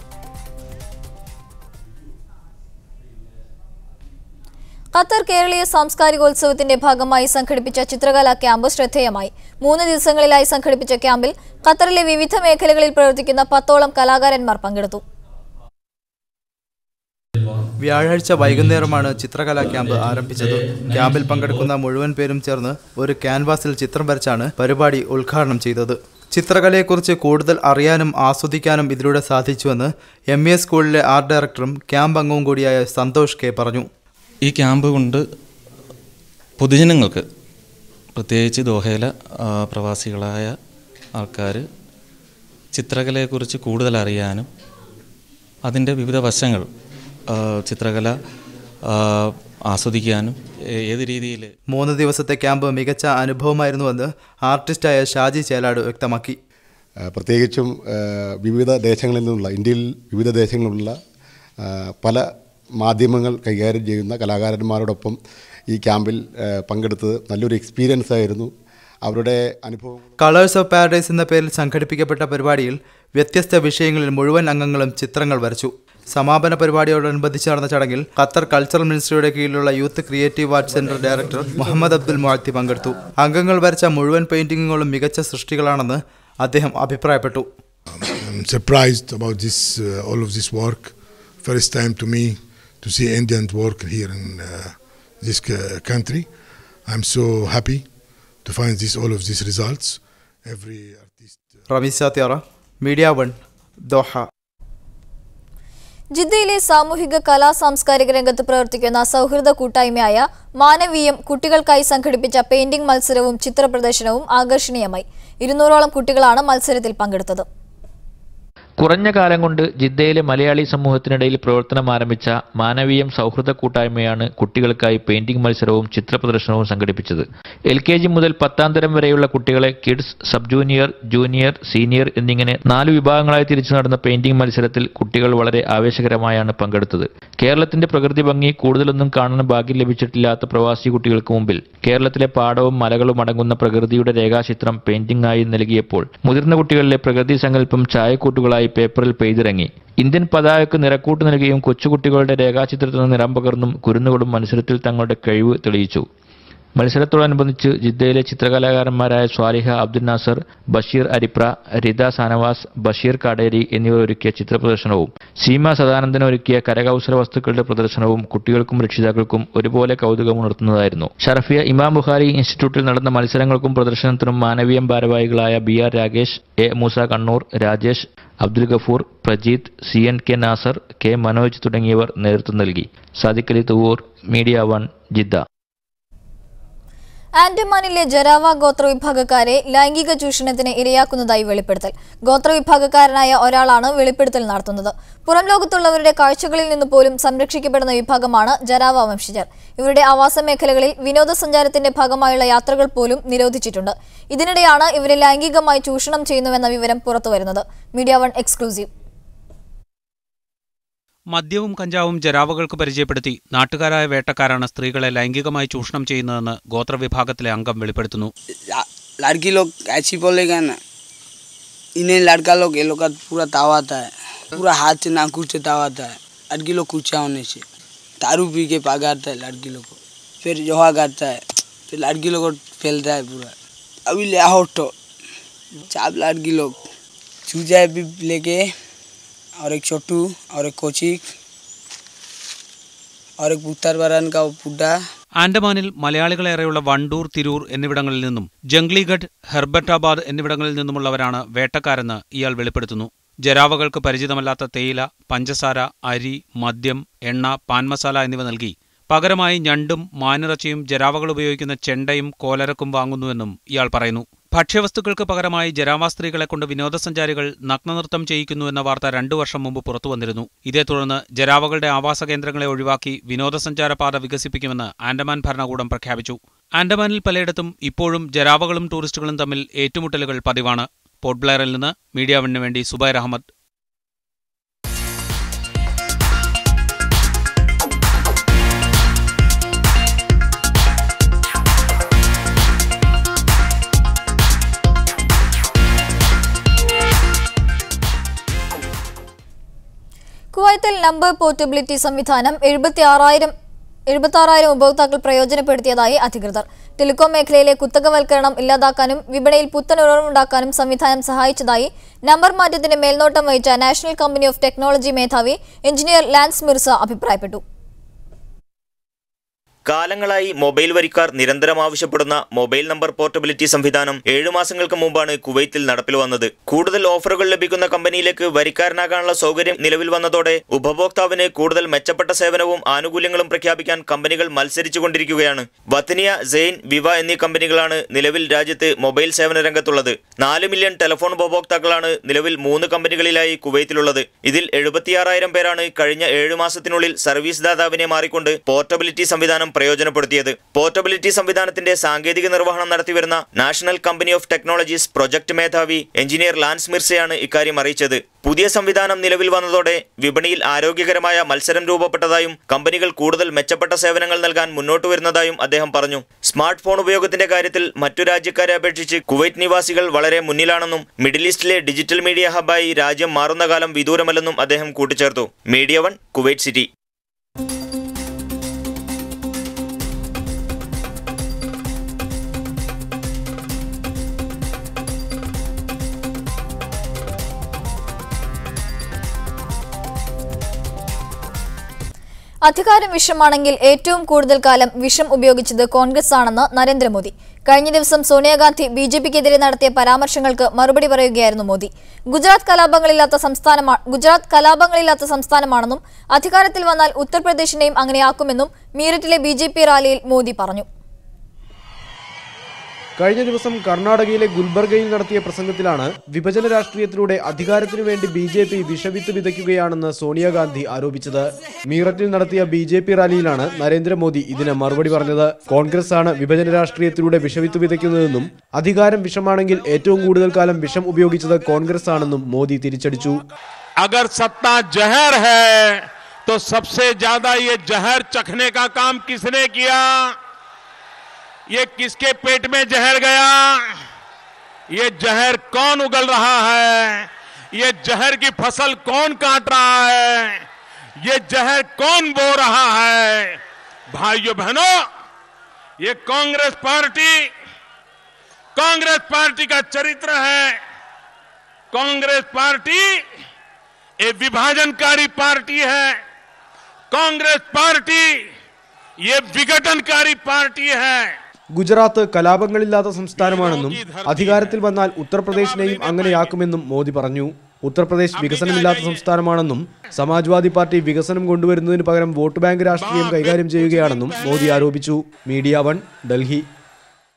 ഖത്തർ കേരളീയ സാംസ്കാരികോത്സവത്തിന്റെ ഭാഗമായി സംഘടിപ്പിച്ച ചിത്രകലാ ക്യാമ്പ് ശ്രദ്ധേയമായി മൂന്ന് ദിവസങ്ങളിലായി സംഘടിപ്പിച്ച ക്യാമ്പിൽ ഖത്തറിലെ വിവിധ മേഖലകളിൽ പ്രവർത്തിക്കുന്ന പത്തോളം കലാകാരന്മാർ പങ്കെടുത്തു വ്യാഴാഴ്ച വൈകുന്നേരമാണ് ചിത്രകലാ ക്യാമ്പ് ആരംഭിച്ചത് ക്യാമ്പിൽ പങ്കെടുക്കുന്ന മുഴുവൻ പേരും ചേർന്ന് ഒരു ക്യാൻവാസിൽ ചിത്രം വരച്ചാണ് പരിപാടി ഉദ്ഘാടനം ചെയ്തത് ചിത്രകലയെക്കുറിച്ച് കൂടുതൽ അറിയാനും ആസ്വദിക്കാനും ഇതിലൂടെ സാധിച്ചുവെന്ന് എം എ സ്കൂളിലെ ആർട്ട് ഡയറക്ടറും ക്യാമ്പ് അംഗവും കൂടിയായ സന്തോഷ് കെ പറഞ്ഞു ഈ ക്യാമ്പ് കൊണ്ട് പൊതുജനങ്ങൾക്ക് പ്രത്യേകിച്ച് ദോഹയിലെ ആ, പ്രവാസികളായ ആൾക്കാർ ചിത്രകലയെക്കുറിച്ച് കൂടുതൽ അറിയാനും അതിൻ്റെ വിവിധ വശങ്ങൾ ആ, ചിത്രകല ആ, ആസ്വദിക്കാനും ഏ- ഏത് രീതിയിൽ മൂന്ന് ദിവസത്തെ ക്യാമ്പ് മികച്ച അനുഭവമായിരുന്നുവെന്ന് ആർട്ടിസ്റ്റായ ഷാജി ചേലാട് വ്യക്തമാക്കി ആ, പ്രത്യേകിച്ചും ആ, വിവിധ ദേശങ്ങളിൽ നിന്നുള്ള ഇന്ത്യയിൽ വിവിധ ദേശങ്ങളിലുള്ള ആ, പല മാധ്യമങ്ങൾ കൈകാര്യം ചെയ്യുന്ന കലാകാരന്മാരോടൊപ്പം ഈ ക്യാമ്പിൽ ആ, പങ്കെടുത്തത് നല്ലൊരു എക്സ്പീരിയൻസ് ആയിരുന്നു അവരുടെ അനുഭവം കളേഴ്സ് ഓഫ് പാരഡൈസ് എന്ന പേരിൽ സംഘടിപ്പിക്കപ്പെട്ട പരിപാടിയിൽ വ്യത്യസ്ത വിഷയങ്ങളിൽ മുഴുവൻ അംഗങ്ങളും ചിത്രങ്ങൾ വരച്ചു സമാപന പരിപാടിയോടനുബന്ധിച്ച് നടന്ന ചടങ്ങിൽ ഖത്തർ കൾച്ചറൽ മിനിസ്ട്രിയുടെ കീഴിലുള്ള youth creative art centre director Muhammad Abdul Muathi പങ്കെടുത്തു അംഗങ്ങൾ വരച്ച മുഴുവൻ പെയിന്റിങ്ങുകളും മികച്ച സൃഷ്ടികളാണെന്ന് അദ്ദേഹം അഭിപ്രായപ്പെട്ടു I'm surprised about this, uh, all of this work. First time to me to see Indian work here in uh, this c- country. I'm so happy to find this all of these results. Every artist. റമീസ ത്യാറ മീഡിയ വൺ ദോഹ ജിദ്ദയിലെ സാമൂഹിക കലാ സാംസ്കാരിക രംഗത്ത് പ്രവർത്തിക്കുന്ന സൗഹൃദ കൂട്ടായ്മയായ മാനവീയം കുട്ടികൾക്കായി സംഘടിപ്പിച്ച പെയിന്റിംഗ് മത്സരവും ചിത്രപ്രദർശനവും ആകർഷണീയമായി ഇരുന്നൂറോളം കുട്ടികളാണ് മത്സരത്തിൽ പങ്കെടുത്തത് കുറഞ്ഞ കാലം കൊണ്ട് ജിദ്ദയിലെ മലയാളി സമൂഹത്തിനിടയിൽ പ്രവർത്തനം ആരംഭിച്ച മാനവീയം സൗഹൃദ കൂട്ടായ്മയാണ് കുട്ടികൾക്കായി പെയിന്റിംഗ് മത്സരവും ചിത്രപ്രദർശനവും സംഘടിപ്പിച്ചത് എൽ കെ ജി മുതൽ പത്താം തരം വരെയുള്ള കുട്ടികളെ kids sub junior junior senior എന്നിങ്ങനെ നാല് വിഭാഗങ്ങളായി തിരിച്ചു നടന്ന പെയിന്റിംഗ് മത്സരത്തിൽ കുട്ടികൾ വളരെ ആവേശകരമായാണ് പങ്കെടുത്തത് കേരളത്തിന്റെ പ്രകൃതി ഭംഗി കൂടുതലൊന്നും കാണാൻ ഭാഗ്യം ലഭിച്ചിട്ടില്ലാത്ത പ്രവാസി കുട്ടികൾക്ക് മുമ്പിൽ കേരളത്തിലെ പാടവും മലകളും അടങ്ങുന്ന പ്രകൃതിയുടെ രേഖാചിത്രം പെയിന്റിംഗ് ആയി നൽകിയപ്പോൾ മുതിർന്ന കുട്ടികളിലെ പ്രകൃതി സങ്കല്പം ചായക്കൂട്ടുകളായി പേപ്പറിൽ പെയ്തിറങ്ങി ഇന്ത്യൻ പതാകയ്ക്ക് നിറക്കൂട്ട് നൽകിയും കൊച്ചുകുട്ടികളുടെ രേഖാചിത്രത്തിന് നിറം പകർന്നും കുരുന്നുകളും മത്സരത്തിൽ തങ്ങളുടെ കഴിവ് തെളിയിച്ചു മത്സരത്തോടനുബന്ധിച്ച് ജിദ്ദയിലെ ചിത്രകലാകാരന്മാരായ സ്വാലിഹ അബ്ദുൽ നാസർ ബഷീർ അരിപ്ര റിത സാനവാസ് ബഷീർ കാടേരി എന്നിവർ ഒരുക്കിയ ചിത്രപ്രദർശനവും സീമ സദാനന്ദൻ ഒരുക്കിയ കരകൗശല വസ്തുക്കളുടെ പ്രദർശനവും കുട്ടികൾക്കും രക്ഷിതാക്കൾക്കും ഒരുപോലെ കൗതുകമുണർത്തുന്നതായിരുന്നു ഷറഫിയ ഇമാം ബുഖാരി ഇൻസ്റ്റിറ്റ്യൂട്ടിൽ നടന്ന മത്സരങ്ങൾക്കും പ്രദർശനത്തിനും മാനവീയം ഭാരവാഹികളായ B R Rakesh A Moosa Kannur Rajesh Abdul Gafoor Prajeeth C N K Nasar K Manoj തുടങ്ങിയവർ നേതൃത്വം നൽകി സാദിഖ് അലി തുവൂർ മീഡിയ വൺ ജിദ്ദ ആൻഡമാനിലെ ജരാവ ഗോത്രവിഭാഗക്കാരെ ലൈംഗിക ചൂഷണത്തിന് ഇരയാക്കുന്നതായി വെളിപ്പെടുത്തൽ ഗോത്രവിഭാഗക്കാരനായ ഒരാളാണ് വെളിപ്പെടുത്തൽ നടത്തുന്നത് പുറം ലോകത്തുള്ളവരുടെ കാഴ്ചകളിൽ നിന്ന് പോലും സംരക്ഷിക്കപ്പെടുന്ന വിഭാഗമാണ് ജരാവ വംശജർ ഇവരുടെ ആവാസ മേഖലകളിൽ വിനോദസഞ്ചാരത്തിന്റെ ഭാഗമായുള്ള യാത്രകൾ പോലും നിരോധിച്ചിട്ടുണ്ട് ഇതിനിടെയാണ് ഇവരെ ലൈംഗികമായി ചൂഷണം ചെയ്യുന്നുവെന്ന വിവരം പുറത്തുവരുന്നത് മീഡിയ വൺ എക്സ്ക്ലൂസീവ് മദ്യവും കഞ്ചാവും ജരാവകൾക്ക് പരിചയപ്പെടുത്തി നാട്ടുകാരായ വേട്ടക്കാരാണ് സ്ത്രീകളെ ലൈംഗികമായി ചൂഷണം ചെയ്യുന്നതെന്ന് ഗോത്രവിഭാഗത്തിലെ അംഗം വെളിപ്പെടുത്തുന്നു लड़की लोग ऐसी बोलेगा ना इन्हें लड़का लोग ये लोग का पूरा तावा आता है पूरा हाथ से नाखून से तावा आता है लड़की लोग कूचा होने से दारू पी के पागाता है लड़की लोग को फिर जोहा करता है फिर लड़की लोग को फैलता है पूरा अभी ले आओ तो चाप लड़की लोग चूजा भी लेके और एक छोटू और एक कोचिक और एक पुत्तर बरन का वो पुड्डा ആൻഡമാനിൽ മലയാളികളേറെയുള്ള വണ്ടൂർ തിരൂർ എന്നിവിടങ്ങളിൽ നിന്നും ജംഗ്ലിഗഡ് ഹെർബറ്റാബാദ് എന്നിവിടങ്ങളിൽ നിന്നുമുള്ളവരാണ് വേട്ടക്കാരെന്ന് ഇയാൾ വെളിപ്പെടുത്തുന്നു ജരാവകൾക്ക് പരിചിതമല്ലാത്ത തേയില പഞ്ചസാര അരി മദ്യം എണ്ണ പാൻ മസാല എന്നിവ നൽകി പകരമായി ഞണ്ടും മാനിറച്ചിയും ജരാവകൾ ഉപയോഗിക്കുന്ന ചെണ്ടയും കോലരക്കും വാങ്ങുന്നുവെന്നും ഇയാൾ പറയുന്നു ഭക്ഷ്യവസ്തുക്കൾക്ക് പകരമായി ജരാവ സ്ത്രീകളെ കൊണ്ട് വിനോദസഞ്ചാരികൾ നഗ്നനൃത്തം ചെയ്യിക്കുന്നുവെന്ന വാർത്ത രണ്ടു വർഷം മുമ്പ് പുറത്തുവന്നിരുന്നു ഇതേ തുടർന്ന് ജരാവകളുടെ ആവാസ കേന്ദ്രങ്ങളെ ഒഴിവാക്കി വിനോദസഞ്ചാര പാത വികസിപ്പിക്കുമെന്ന് ആൻഡമാൻ ഭരണകൂടം പ്രഖ്യാപിച്ചു ആൻഡമാനിൽ പലയിടത്തും ഇപ്പോഴും ജരാവകളും ടൂറിസ്റ്റുകളും തമ്മിൽ ഏറ്റുമുട്ടലുകൾ പതിവാണ് പോർട്ട് ബ്ലെയറിൽ നിന്ന് മീഡിയ വണ്ണിന് വേണ്ടി സുബൈർ അഹമ്മദ് കുവൈത്തിൽ നമ്പർ പോർട്ടബിലിറ്റി സംവിധാനം എഴുപത്തി ആറായിരം എഴുപത്തി ആറായിരം ഉപഭോക്താക്കൾ പ്രയോജനപ്പെടുത്തിയതായി അധികൃതർ ടെലികോം മേഖലയിലെ കുത്തകവൽക്കരണം ഇല്ലാതാക്കാനും വിപണിയിൽ പുത്തൻ ഉണർവുണ്ടാക്കാനും സംവിധാനം സഹായിച്ചതായി നമ്പർ മാറ്റത്തിന് മേൽനോട്ടം വഹിച്ച നാഷണൽ കമ്പനി ഓഫ് ടെക്നോളജി മേധാവി എഞ്ചിനീയർ ലാൻസ് മിർസ അഭിപ്രായപ്പെട്ടു കാലങ്ങളായി മൊബൈൽ വരിക്കാർ നിരന്തരം ആവശ്യപ്പെടുന്ന മൊബൈൽ നമ്പർ പോർട്ടബിലിറ്റി സംവിധാനം ഏഴു മാസങ്ങൾക്ക് മുമ്പാണ് കുവൈത്തിൽ നടപ്പിൽ വന്നത് കൂടുതൽ ഓഫറുകൾ ലഭിക്കുന്ന കമ്പനിയിലേക്ക് വരിക്കാരനാകാനുള്ള സൗകര്യം നിലവിൽ വന്നതോടെ ഉപഭോക്താവിന് കൂടുതൽ മെച്ചപ്പെട്ട സേവനവും ആനുകൂല്യങ്ങളും പ്രഖ്യാപിക്കാൻ കമ്പനികൾ മത്സരിച്ചുകൊണ്ടിരിക്കുകയാണ് വത്തനിയ സെയിൻ വിവ എന്നീ കമ്പനികളാണ് നിലവിൽ രാജ്യത്ത് മൊബൈൽ സേവന രംഗത്തുള്ളത് നാല് മില്യൺ ടെലിഫോൺ ഉപഭോക്താക്കളാണ് നിലവിൽ മൂന്ന് കമ്പനികളിലായി കുവൈത്തിലുള്ളത് ഇതിൽ എഴുപത്തിയാറായിരം പേരാണ് കഴിഞ്ഞ ഏഴു മാസത്തിനുള്ളിൽ സർവീസ് ദാതാവിനെ മാറിക്കൊണ്ട് പോർട്ടബിലിറ്റി സംവിധാനം പ്രയോജനപ്പെടുത്തിയത് പോർട്ടബിലിറ്റി സംവിധാനത്തിന്റെ സാങ്കേതിക നിർവഹണം നടത്തിവരുന്ന national company of technologies project മേധാവി എഞ്ചിനീയർ ലാൻസ് മിർസയാണ് ഇക്കാര്യം അറിയിച്ചത് പുതിയ സംവിധാനം നിലവിൽ വന്നതോടെ വിപണിയിൽ ആരോഗ്യകരമായ മത്സരം രൂപപ്പെട്ടതായും കമ്പനികൾ കൂടുതൽ മെച്ചപ്പെട്ട സേവനങ്ങൾ നൽകാൻ മുന്നോട്ട് വരുന്നതായും അദ്ദേഹം പറഞ്ഞു സ്മാർട്ട് ഫോൺ ഉപയോഗത്തിന്റെ കാര്യത്തിൽ മറ്റു രാജ്യക്കാരെ അപേക്ഷിച്ച് കുവൈറ്റ് നിവാസികൾ വളരെ മുന്നിലാണെന്നും മിഡിൽ ഈസ്റ്റിലെ ഡിജിറ്റൽ മീഡിയ ഹബായി രാജ്യം മാറുന്ന കാലം വിദൂരമല്ലെന്നും അദ്ദേഹം കൂട്ടിച്ചേർത്തു മീഡിയ വൺ കുവൈറ്റ് സിറ്റി അധികാരം വിഷമാണെങ്കിൽ ഏറ്റവും കൂടുതൽ കാലം വിഷം ഉപയോഗിച്ചത് കോൺഗ്രസ് ആണെന്ന് നരേന്ദ്രമോദി കഴിഞ്ഞ ദിവസം സോണിയാഗാന്ധി ബി ജെ പിക്കെതിരെ നടത്തിയ പരാമർശങ്ങൾക്ക് മറുപടി പറയുകയായിരുന്നു മോദി ഗുജറാത്ത് കലാപങ്ങളില്ലാത്ത സംസ്ഥാനമാണ് ഗുജറാത്ത് കലാപങ്ങളില്ലാത്ത സംസ്ഥാനമാണെന്നും അധികാരത്തിൽ വന്നാൽ ഉത്തർപ്രദേശിനെയും അങ്ങനെയാക്കുമെന്നും മീററ്റിലെ ബി റാലിയിൽ മോദി പറഞ്ഞു കഴിഞ്ഞ ദിവസം കർണാടകയിലെ ഗുൽബർഗയിൽ നടത്തിയ പ്രസംഗത്തിലാണ് വിഭജന രാഷ്ട്രീയത്തിലൂടെ അധികാരത്തിനു വേണ്ടി ബി ജെ പി വിഷവിത്ത് വിതയ്ക്കുകയാണെന്ന് സോണിയാഗാന്ധി ആരോപിച്ചത് മീററ്റിൽ നടത്തിയ ബി ജെ പി റാലിയിലാണ് നരേന്ദ്രമോദി ഇതിന് മറുപടി പറഞ്ഞത് കോൺഗ്രസ് ആണ് വിഭജന രാഷ്ട്രീയത്തിലൂടെ വിഷവിത്ത് വിതയ്ക്കുന്നതെന്നും അധികാരം വിഷമാണെങ്കിൽ ഏറ്റവും കൂടുതൽ കാലം വിഷം ഉപയോഗിച്ചത് കോൺഗ്രസ് ആണെന്നും മോദി തിരിച്ചടിച്ചു अगर सत्ता जहर है तो सबसे ज्यादा ये जहर चखने का काम किसने किया ये किसके पेट में जहर गया ये जहर कौन उगल रहा है ये जहर की फसल कौन काट रहा है ये जहर कौन बो रहा है भाइयों बहनों ये कांग्रेस पार्टी कांग्रेस पार्टी का चरित्र है कांग्रेस पार्टी ये विभाजनकारी पार्टी है कांग्रेस पार्टी ये विघटनकारी पार्टी है ഗുജറാത്ത് കലാപങ്ങളില്ലാത്ത സംസ്ഥാനമാണെന്നും അധികാരത്തിൽ വന്നാൽ ഉത്തർപ്രദേശിനെയും അങ്ങനെയാക്കുമെന്നും മോദി പറഞ്ഞു ഉത്തർപ്രദേശ് വികസനമില്ലാത്ത സംസ്ഥാനമാണെന്നും സമാജ്വാദി പാർട്ടി വികസനം കൊണ്ടുവരുന്നതിന് പകരം വോട്ട് ബാങ്ക് രാഷ്ട്രീയം കൈകാര്യം ചെയ്യുകയാണെന്നും മോദി ആരോപിച്ചു മീഡിയ വൺ ഡൽഹി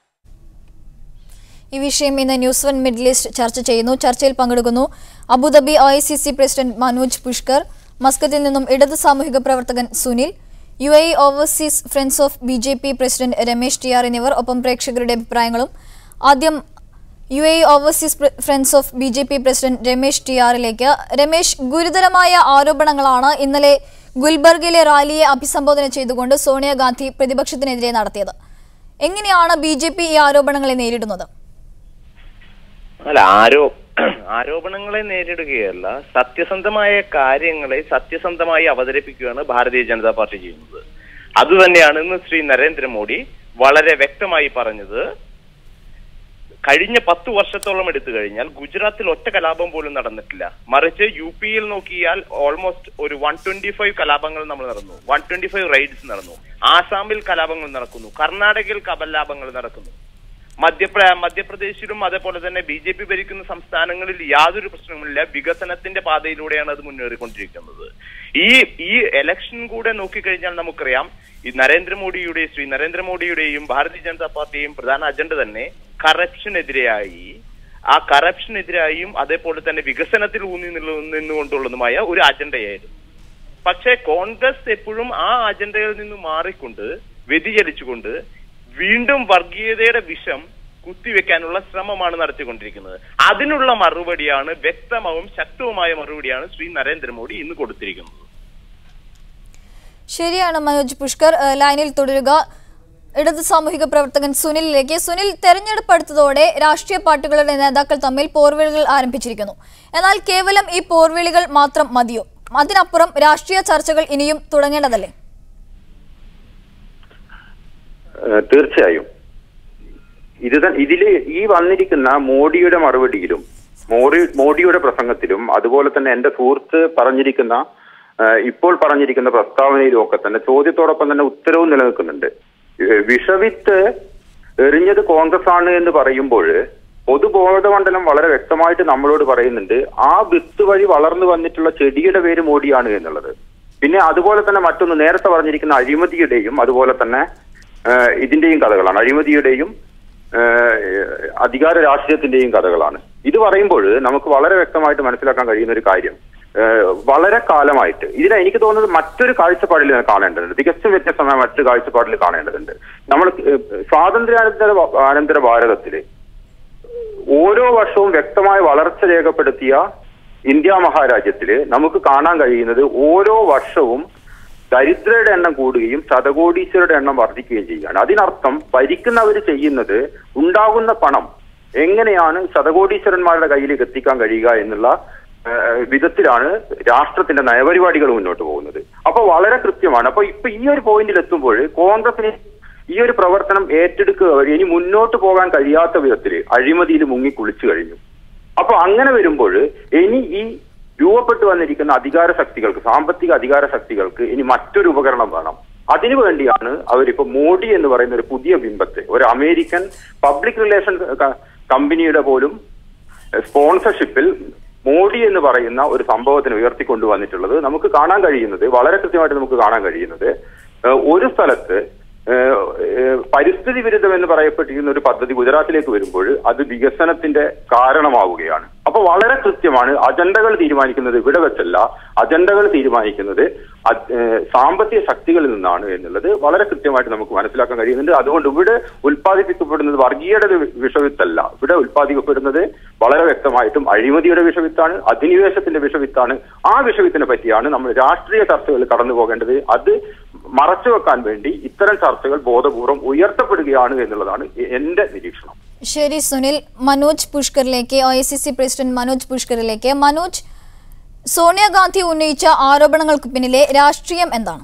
ഈ വിഷയം ഇന്ന് ന്യൂസ് വൺ മിഡിൽ ഈസ്റ്റ് ചർച്ച ചെയ്യുന്നു ചർച്ചയിൽ പങ്കെടുക്കുന്നു Abu Dhabi O I C C president Manoj Pushkar മസ്കത്തിൽ നിന്നും ഇടത് സാമൂഹിക പ്രവർത്തകൻ Sunil U A overseas friends of B J P president Ramesh T R എന്നിവർ ഒപ്പം പ്രേക്ഷകരുടെ അഭിപ്രായങ്ങളും ആദ്യം യു എ ഓവർസീസ് പ്ര- friends of B J P president Ramesh T ആറിലേക്ക് രമേശ് ഗുരുതരമായ ആരോപണങ്ങളാണ് ഇന്നലെ ഗുൽബർഗിലെ റാലിയെ അഭിസംബോധന ചെയ്തുകൊണ്ട് സോണിയാഗാന്ധി പ്രതിപക്ഷത്തിനെതിരെ നടത്തിയത് എങ്ങനെയാണ് ബി ജെ പി ഈ ആരോപണങ്ങളെ നേരിടുന്നത് അല്ല ആരോ ആരോപണങ്ങളെ നേരിടുകയല്ല സത്യസന്ധമായ കാര്യങ്ങളെ സത്യസന്ധമായി അവതരിപ്പിക്കുകയാണ് ഭാരതീയ ജനതാ പാർട്ടി ചെയ്യുന്നത് അതുതന്നെയാണ് ഇന്ന് ശ്രീ നരേന്ദ്രമോദി വളരെ വ്യക്തമായി പറഞ്ഞത് കഴിഞ്ഞ പത്ത് വർഷത്തോളം എടുത്തു കഴിഞ്ഞാൽ ഗുജറാത്തിൽ ഒറ്റ കലാപം പോലും നടന്നിട്ടില്ല മറിച്ച് യു പിയിൽ നോക്കിയാൽ ഓൾമോസ്റ്റ് ഒരു വൺ ട്വന്റി ഫൈവ് കലാപങ്ങൾ നമ്മൾ നടന്നു വൺ ട്വന്റി ഫൈവ് റൈഡ്സ് നടന്നു ആസാമിൽ കലാപങ്ങൾ നടക്കുന്നു കർണാടകയിൽ കലാപങ്ങൾ നടക്കുന്നു മധ്യപ്ര മധ്യപ്രദേശിലും അതേപോലെ തന്നെ ബി ജെ പി ഭരിക്കുന്ന സംസ്ഥാനങ്ങളിൽ യാതൊരു പ്രശ്നവുമില്ല വികസനത്തിന്റെ പാതയിലൂടെയാണ് അത് മുന്നേറിക്കൊണ്ടിരിക്കുന്നത് ഈ ഈ ഇലക്ഷൻ കൂടെ നോക്കിക്കഴിഞ്ഞാൽ നമുക്കറിയാം ഈ നരേന്ദ്രമോദിയുടെ ശ്രീ നരേന്ദ്രമോദിയുടെയും ഭാരതീയ ജനതാ പാർട്ടിയും പ്രധാന അജണ്ട തന്നെ കറപ്ഷനെതിരായി ആ കറപ്ഷനെതിരായും അതേപോലെ തന്നെ വികസനത്തിൽ ഊന്നി നിന്നു- നിന്നുകൊണ്ടുള്ളതുമായ ഒരു അജണ്ടയായിരുന്നു പക്ഷേ കോൺഗ്രസ് എപ്പോഴും ആ അജണ്ടയിൽ നിന്ന് മാറിക്കൊണ്ട് വ്യതിചലിച്ചുകൊണ്ട് വീണ്ടും വർഗീയതയുടെ വിഷം കുത്തിവെക്കാനുള്ള ശ്രമമാണ് നടത്തിക്കൊണ്ടിരിക്കുന്നത് അതിനുള്ള മറുപടിയാണ് വ്യക്തമാവും ശക്തവുമായ മറുപടിയാണ് ശ്രീ നരേന്ദ്രമോദി ഇന്ന് കൊടുത്തിരിക്കുന്നത് ശരിയാണ് മനോജ് പുഷ്കർ ഏഹ് ലൈനിൽ തുടരുക ഇടത് സാമൂഹിക പ്രവർത്തകൻ സുനിലിലേക്ക് സുനിൽ തെരഞ്ഞെടുപ്പ് അടുത്തതോടെ രാഷ്ട്രീയ പാർട്ടികളുടെ നേതാക്കൾ തമ്മിൽ പോർവിളികൾ ആരംഭിച്ചിരിക്കുന്നു എന്നാൽ കേവലം ഈ പോർവിളികൾ മാത്രം മതിയോ അതിനപ്പുറം രാഷ്ട്രീയ ചർച്ചകൾ ഇനിയും തുടങ്ങേണ്ടതല്ലേ ഏഹ് തീർച്ചയായും ഇത് ത- ഇതില് ഈ വന്നിരിക്കുന്ന മോഡിയുടെ മറുപടിയിലും മോഡി മോഡിയുടെ പ്രസംഗത്തിലും അതുപോലെ തന്നെ എന്റെ സുഹൃത്ത് പറഞ്ഞിരിക്കുന്ന ഏഹ് ഇപ്പോൾ പറഞ്ഞിരിക്കുന്ന പ്രസ്താവനയിലും ഒക്കെ തന്നെ ചോദ്യത്തോടൊപ്പം തന്നെ ഉത്തരവും നിലനിൽക്കുന്നുണ്ട് ഏഹ് വിഷവിത്ത് എറിഞ്ഞത് കോൺഗ്രസ് ആണ് എന്ന് പറയുമ്പോൾ പൊതുബോധമണ്ഡലം വളരെ വ്യക്തമായിട്ട് നമ്മളോട് പറയുന്നുണ്ട് ആ വിത്ത് വഴി വളർന്നു വന്നിട്ടുള്ള ചെടിയുടെ പേര് മോഡിയാണ് എന്നുള്ളത് പിന്നെ അതുപോലെ തന്നെ മറ്റൊന്ന് നേരത്തെ പറഞ്ഞിരിക്കുന്ന അഴിമതിയുടെയും അതുപോലെ തന്നെ ഏഹ് ഇതിന്റെയും കഥകളാണ് അഴിമതിയുടെയും ഏഹ് അധികാര രാഷ്ട്രീയത്തിന്റെയും കഥകളാണ് ഇത് പറയുമ്പോൾ നമുക്ക് വളരെ വ്യക്തമായിട്ട് മനസ്സിലാക്കാൻ കഴിയുന്ന ഒരു കാര്യം ഏഹ് വളരെ കാലമായിട്ട് ഇതിനെ എനിക്ക് തോന്നുന്നത് മറ്റൊരു കാഴ്ചപ്പാടിൽ കാണേണ്ടതുണ്ട് തികച്ചും വ്യത്യസ്തമായ മറ്റൊരു കാഴ്ചപ്പാടിൽ കാണേണ്ടതുണ്ട് നമ്മൾ ഏഹ് സ്വാതന്ത്ര്യാനന്തര അനന്തര ഭാരതത്തില് ഓരോ വർഷവും വ്യക്തമായ വളർച്ച രേഖപ്പെടുത്തിയ ഇന്ത്യ മഹാരാജ്യത്തില് നമുക്ക് കാണാൻ കഴിയുന്നത് ഓരോ വർഷവും ദരിദ്രരുടെ എണ്ണം കൂടുകയും ശതകോടീശ്വരുടെ എണ്ണം വർദ്ധിക്കുകയും ചെയ്യുകയാണ് അതിനർത്ഥം ഭരിക്കുന്നവർ ചെയ്യുന്നത് ഉണ്ടാകുന്ന പണം എങ്ങനെയാണ് ശതകോടീശ്വരന്മാരുടെ കയ്യിലേക്ക് എത്തിക്കാൻ കഴിയുക എന്നുള്ള ഏഹ്, വിധത്തിലാണ് രാഷ്ട്രത്തിന്റെ നയപരിപാടികൾ മുന്നോട്ട് പോകുന്നത് അപ്പൊ വളരെ കൃത്യമാണ് അപ്പൊ ഇപ്പൊ ഈ ഒരു പോയിന്റിൽ എത്തുമ്പോൾ കോൺഗ്രസിന് ഈ ഒരു പ്രവർത്തനം ഏറ്റെടുക്കുക വഴി ഇനി മുന്നോട്ട് പോകാൻ കഴിയാത്ത വിധത്തിൽ അഴിമതിയിൽ മുങ്ങി കുളിച്ചു കഴിഞ്ഞു അപ്പൊ അങ്ങനെ വരുമ്പോൾ ഇനി ഈ രൂപപ്പെട്ടു വന്നിരിക്കുന്ന അധികാര ശക്തികൾക്ക് സാമ്പത്തിക അധികാര ശക്തികൾക്ക് ഇനി മറ്റൊരു ഉപകരണം വേണം അതിനു വേണ്ടിയാണ് അവരിപ്പോ മോഡി എന്ന് പറയുന്ന ഒരു പുതിയ ബിംബത്തെ ഒരു അമേരിക്കൻ പബ്ലിക് റിലേഷൻ കമ്പനിയുടെ പോലും സ്പോൺസർഷിപ്പിൽ മോഡി എന്ന് പറയുന്ന ഒരു സംഭവത്തിന് ഉയർത്തിക്കൊണ്ടുവന്നിട്ടുള്ളത് നമുക്ക് കാണാൻ കഴിയുന്നത് വളരെ കൃത്യമായിട്ട് നമുക്ക് കാണാൻ കഴിയുന്നത് ഏഹ് ഒരു സ്ഥലത്ത് ഏഹ് ഏഹ് പരിസ്ഥിതി വിരുദ്ധം എന്ന് പറയപ്പെട്ടിരിക്കുന്ന ഒരു പദ്ധതി ഗുജറാത്തിലേക്ക് വരുമ്പോൾ അത് വികസനത്തിന്റെ കാരണമാവുകയാണ് അപ്പൊ വളരെ കൃത്യമാണ് അജണ്ടകൾ തീരുമാനിക്കുന്നത് ഇവിടെ വെച്ചല്ല അജണ്ടകൾ തീരുമാനിക്കുന്നത് അത് ഏഹ് സാമ്പത്തിക ശക്തികളിൽ നിന്നാണ് എന്നുള്ളത് വളരെ കൃത്യമായിട്ട് നമുക്ക് മനസ്സിലാക്കാൻ കഴിയുന്നുണ്ട് അതുകൊണ്ട് ഇവിടെ ഉൽപ്പാദിപ്പിക്കപ്പെടുന്നത് വർഗീയയുടെ ഒരു വിഷവിത്തല്ല ഇവിടെ ഉൽപ്പാദിക്കപ്പെടുന്നത് വളരെ വ്യക്തമായിട്ടും അഴിമതിയുടെ വിഷവിത്താണ് അധിനിവേശത്തിന്റെ വിഷവിത്താണ് ആ വിഷവിത്തിനെ പറ്റിയാണ് നമ്മൾ രാഷ്ട്രീയ ചർച്ചകൾ കടന്നു പോകേണ്ടത് അത് മറച്ചു വെക്കാൻ വേണ്ടി ഇത്തരം ചർച്ചകൾ ബോധപൂർവം ഉയർത്തപ്പെടുകയാണ് എന്നുള്ളതാണ് എന്റെ നിരീക്ഷണം ശരി സുനിൽ മനോജ് പുഷ്കറിലേക്ക് O I C C president Manoj പുഷ്കറിലേക്ക് മനോജ് സോണിയാഗാന്ധി ഉന്നയിച്ച ആരോപണങ്ങൾക്ക് പിന്നിലെ രാഷ്ട്രീയം എന്താണ്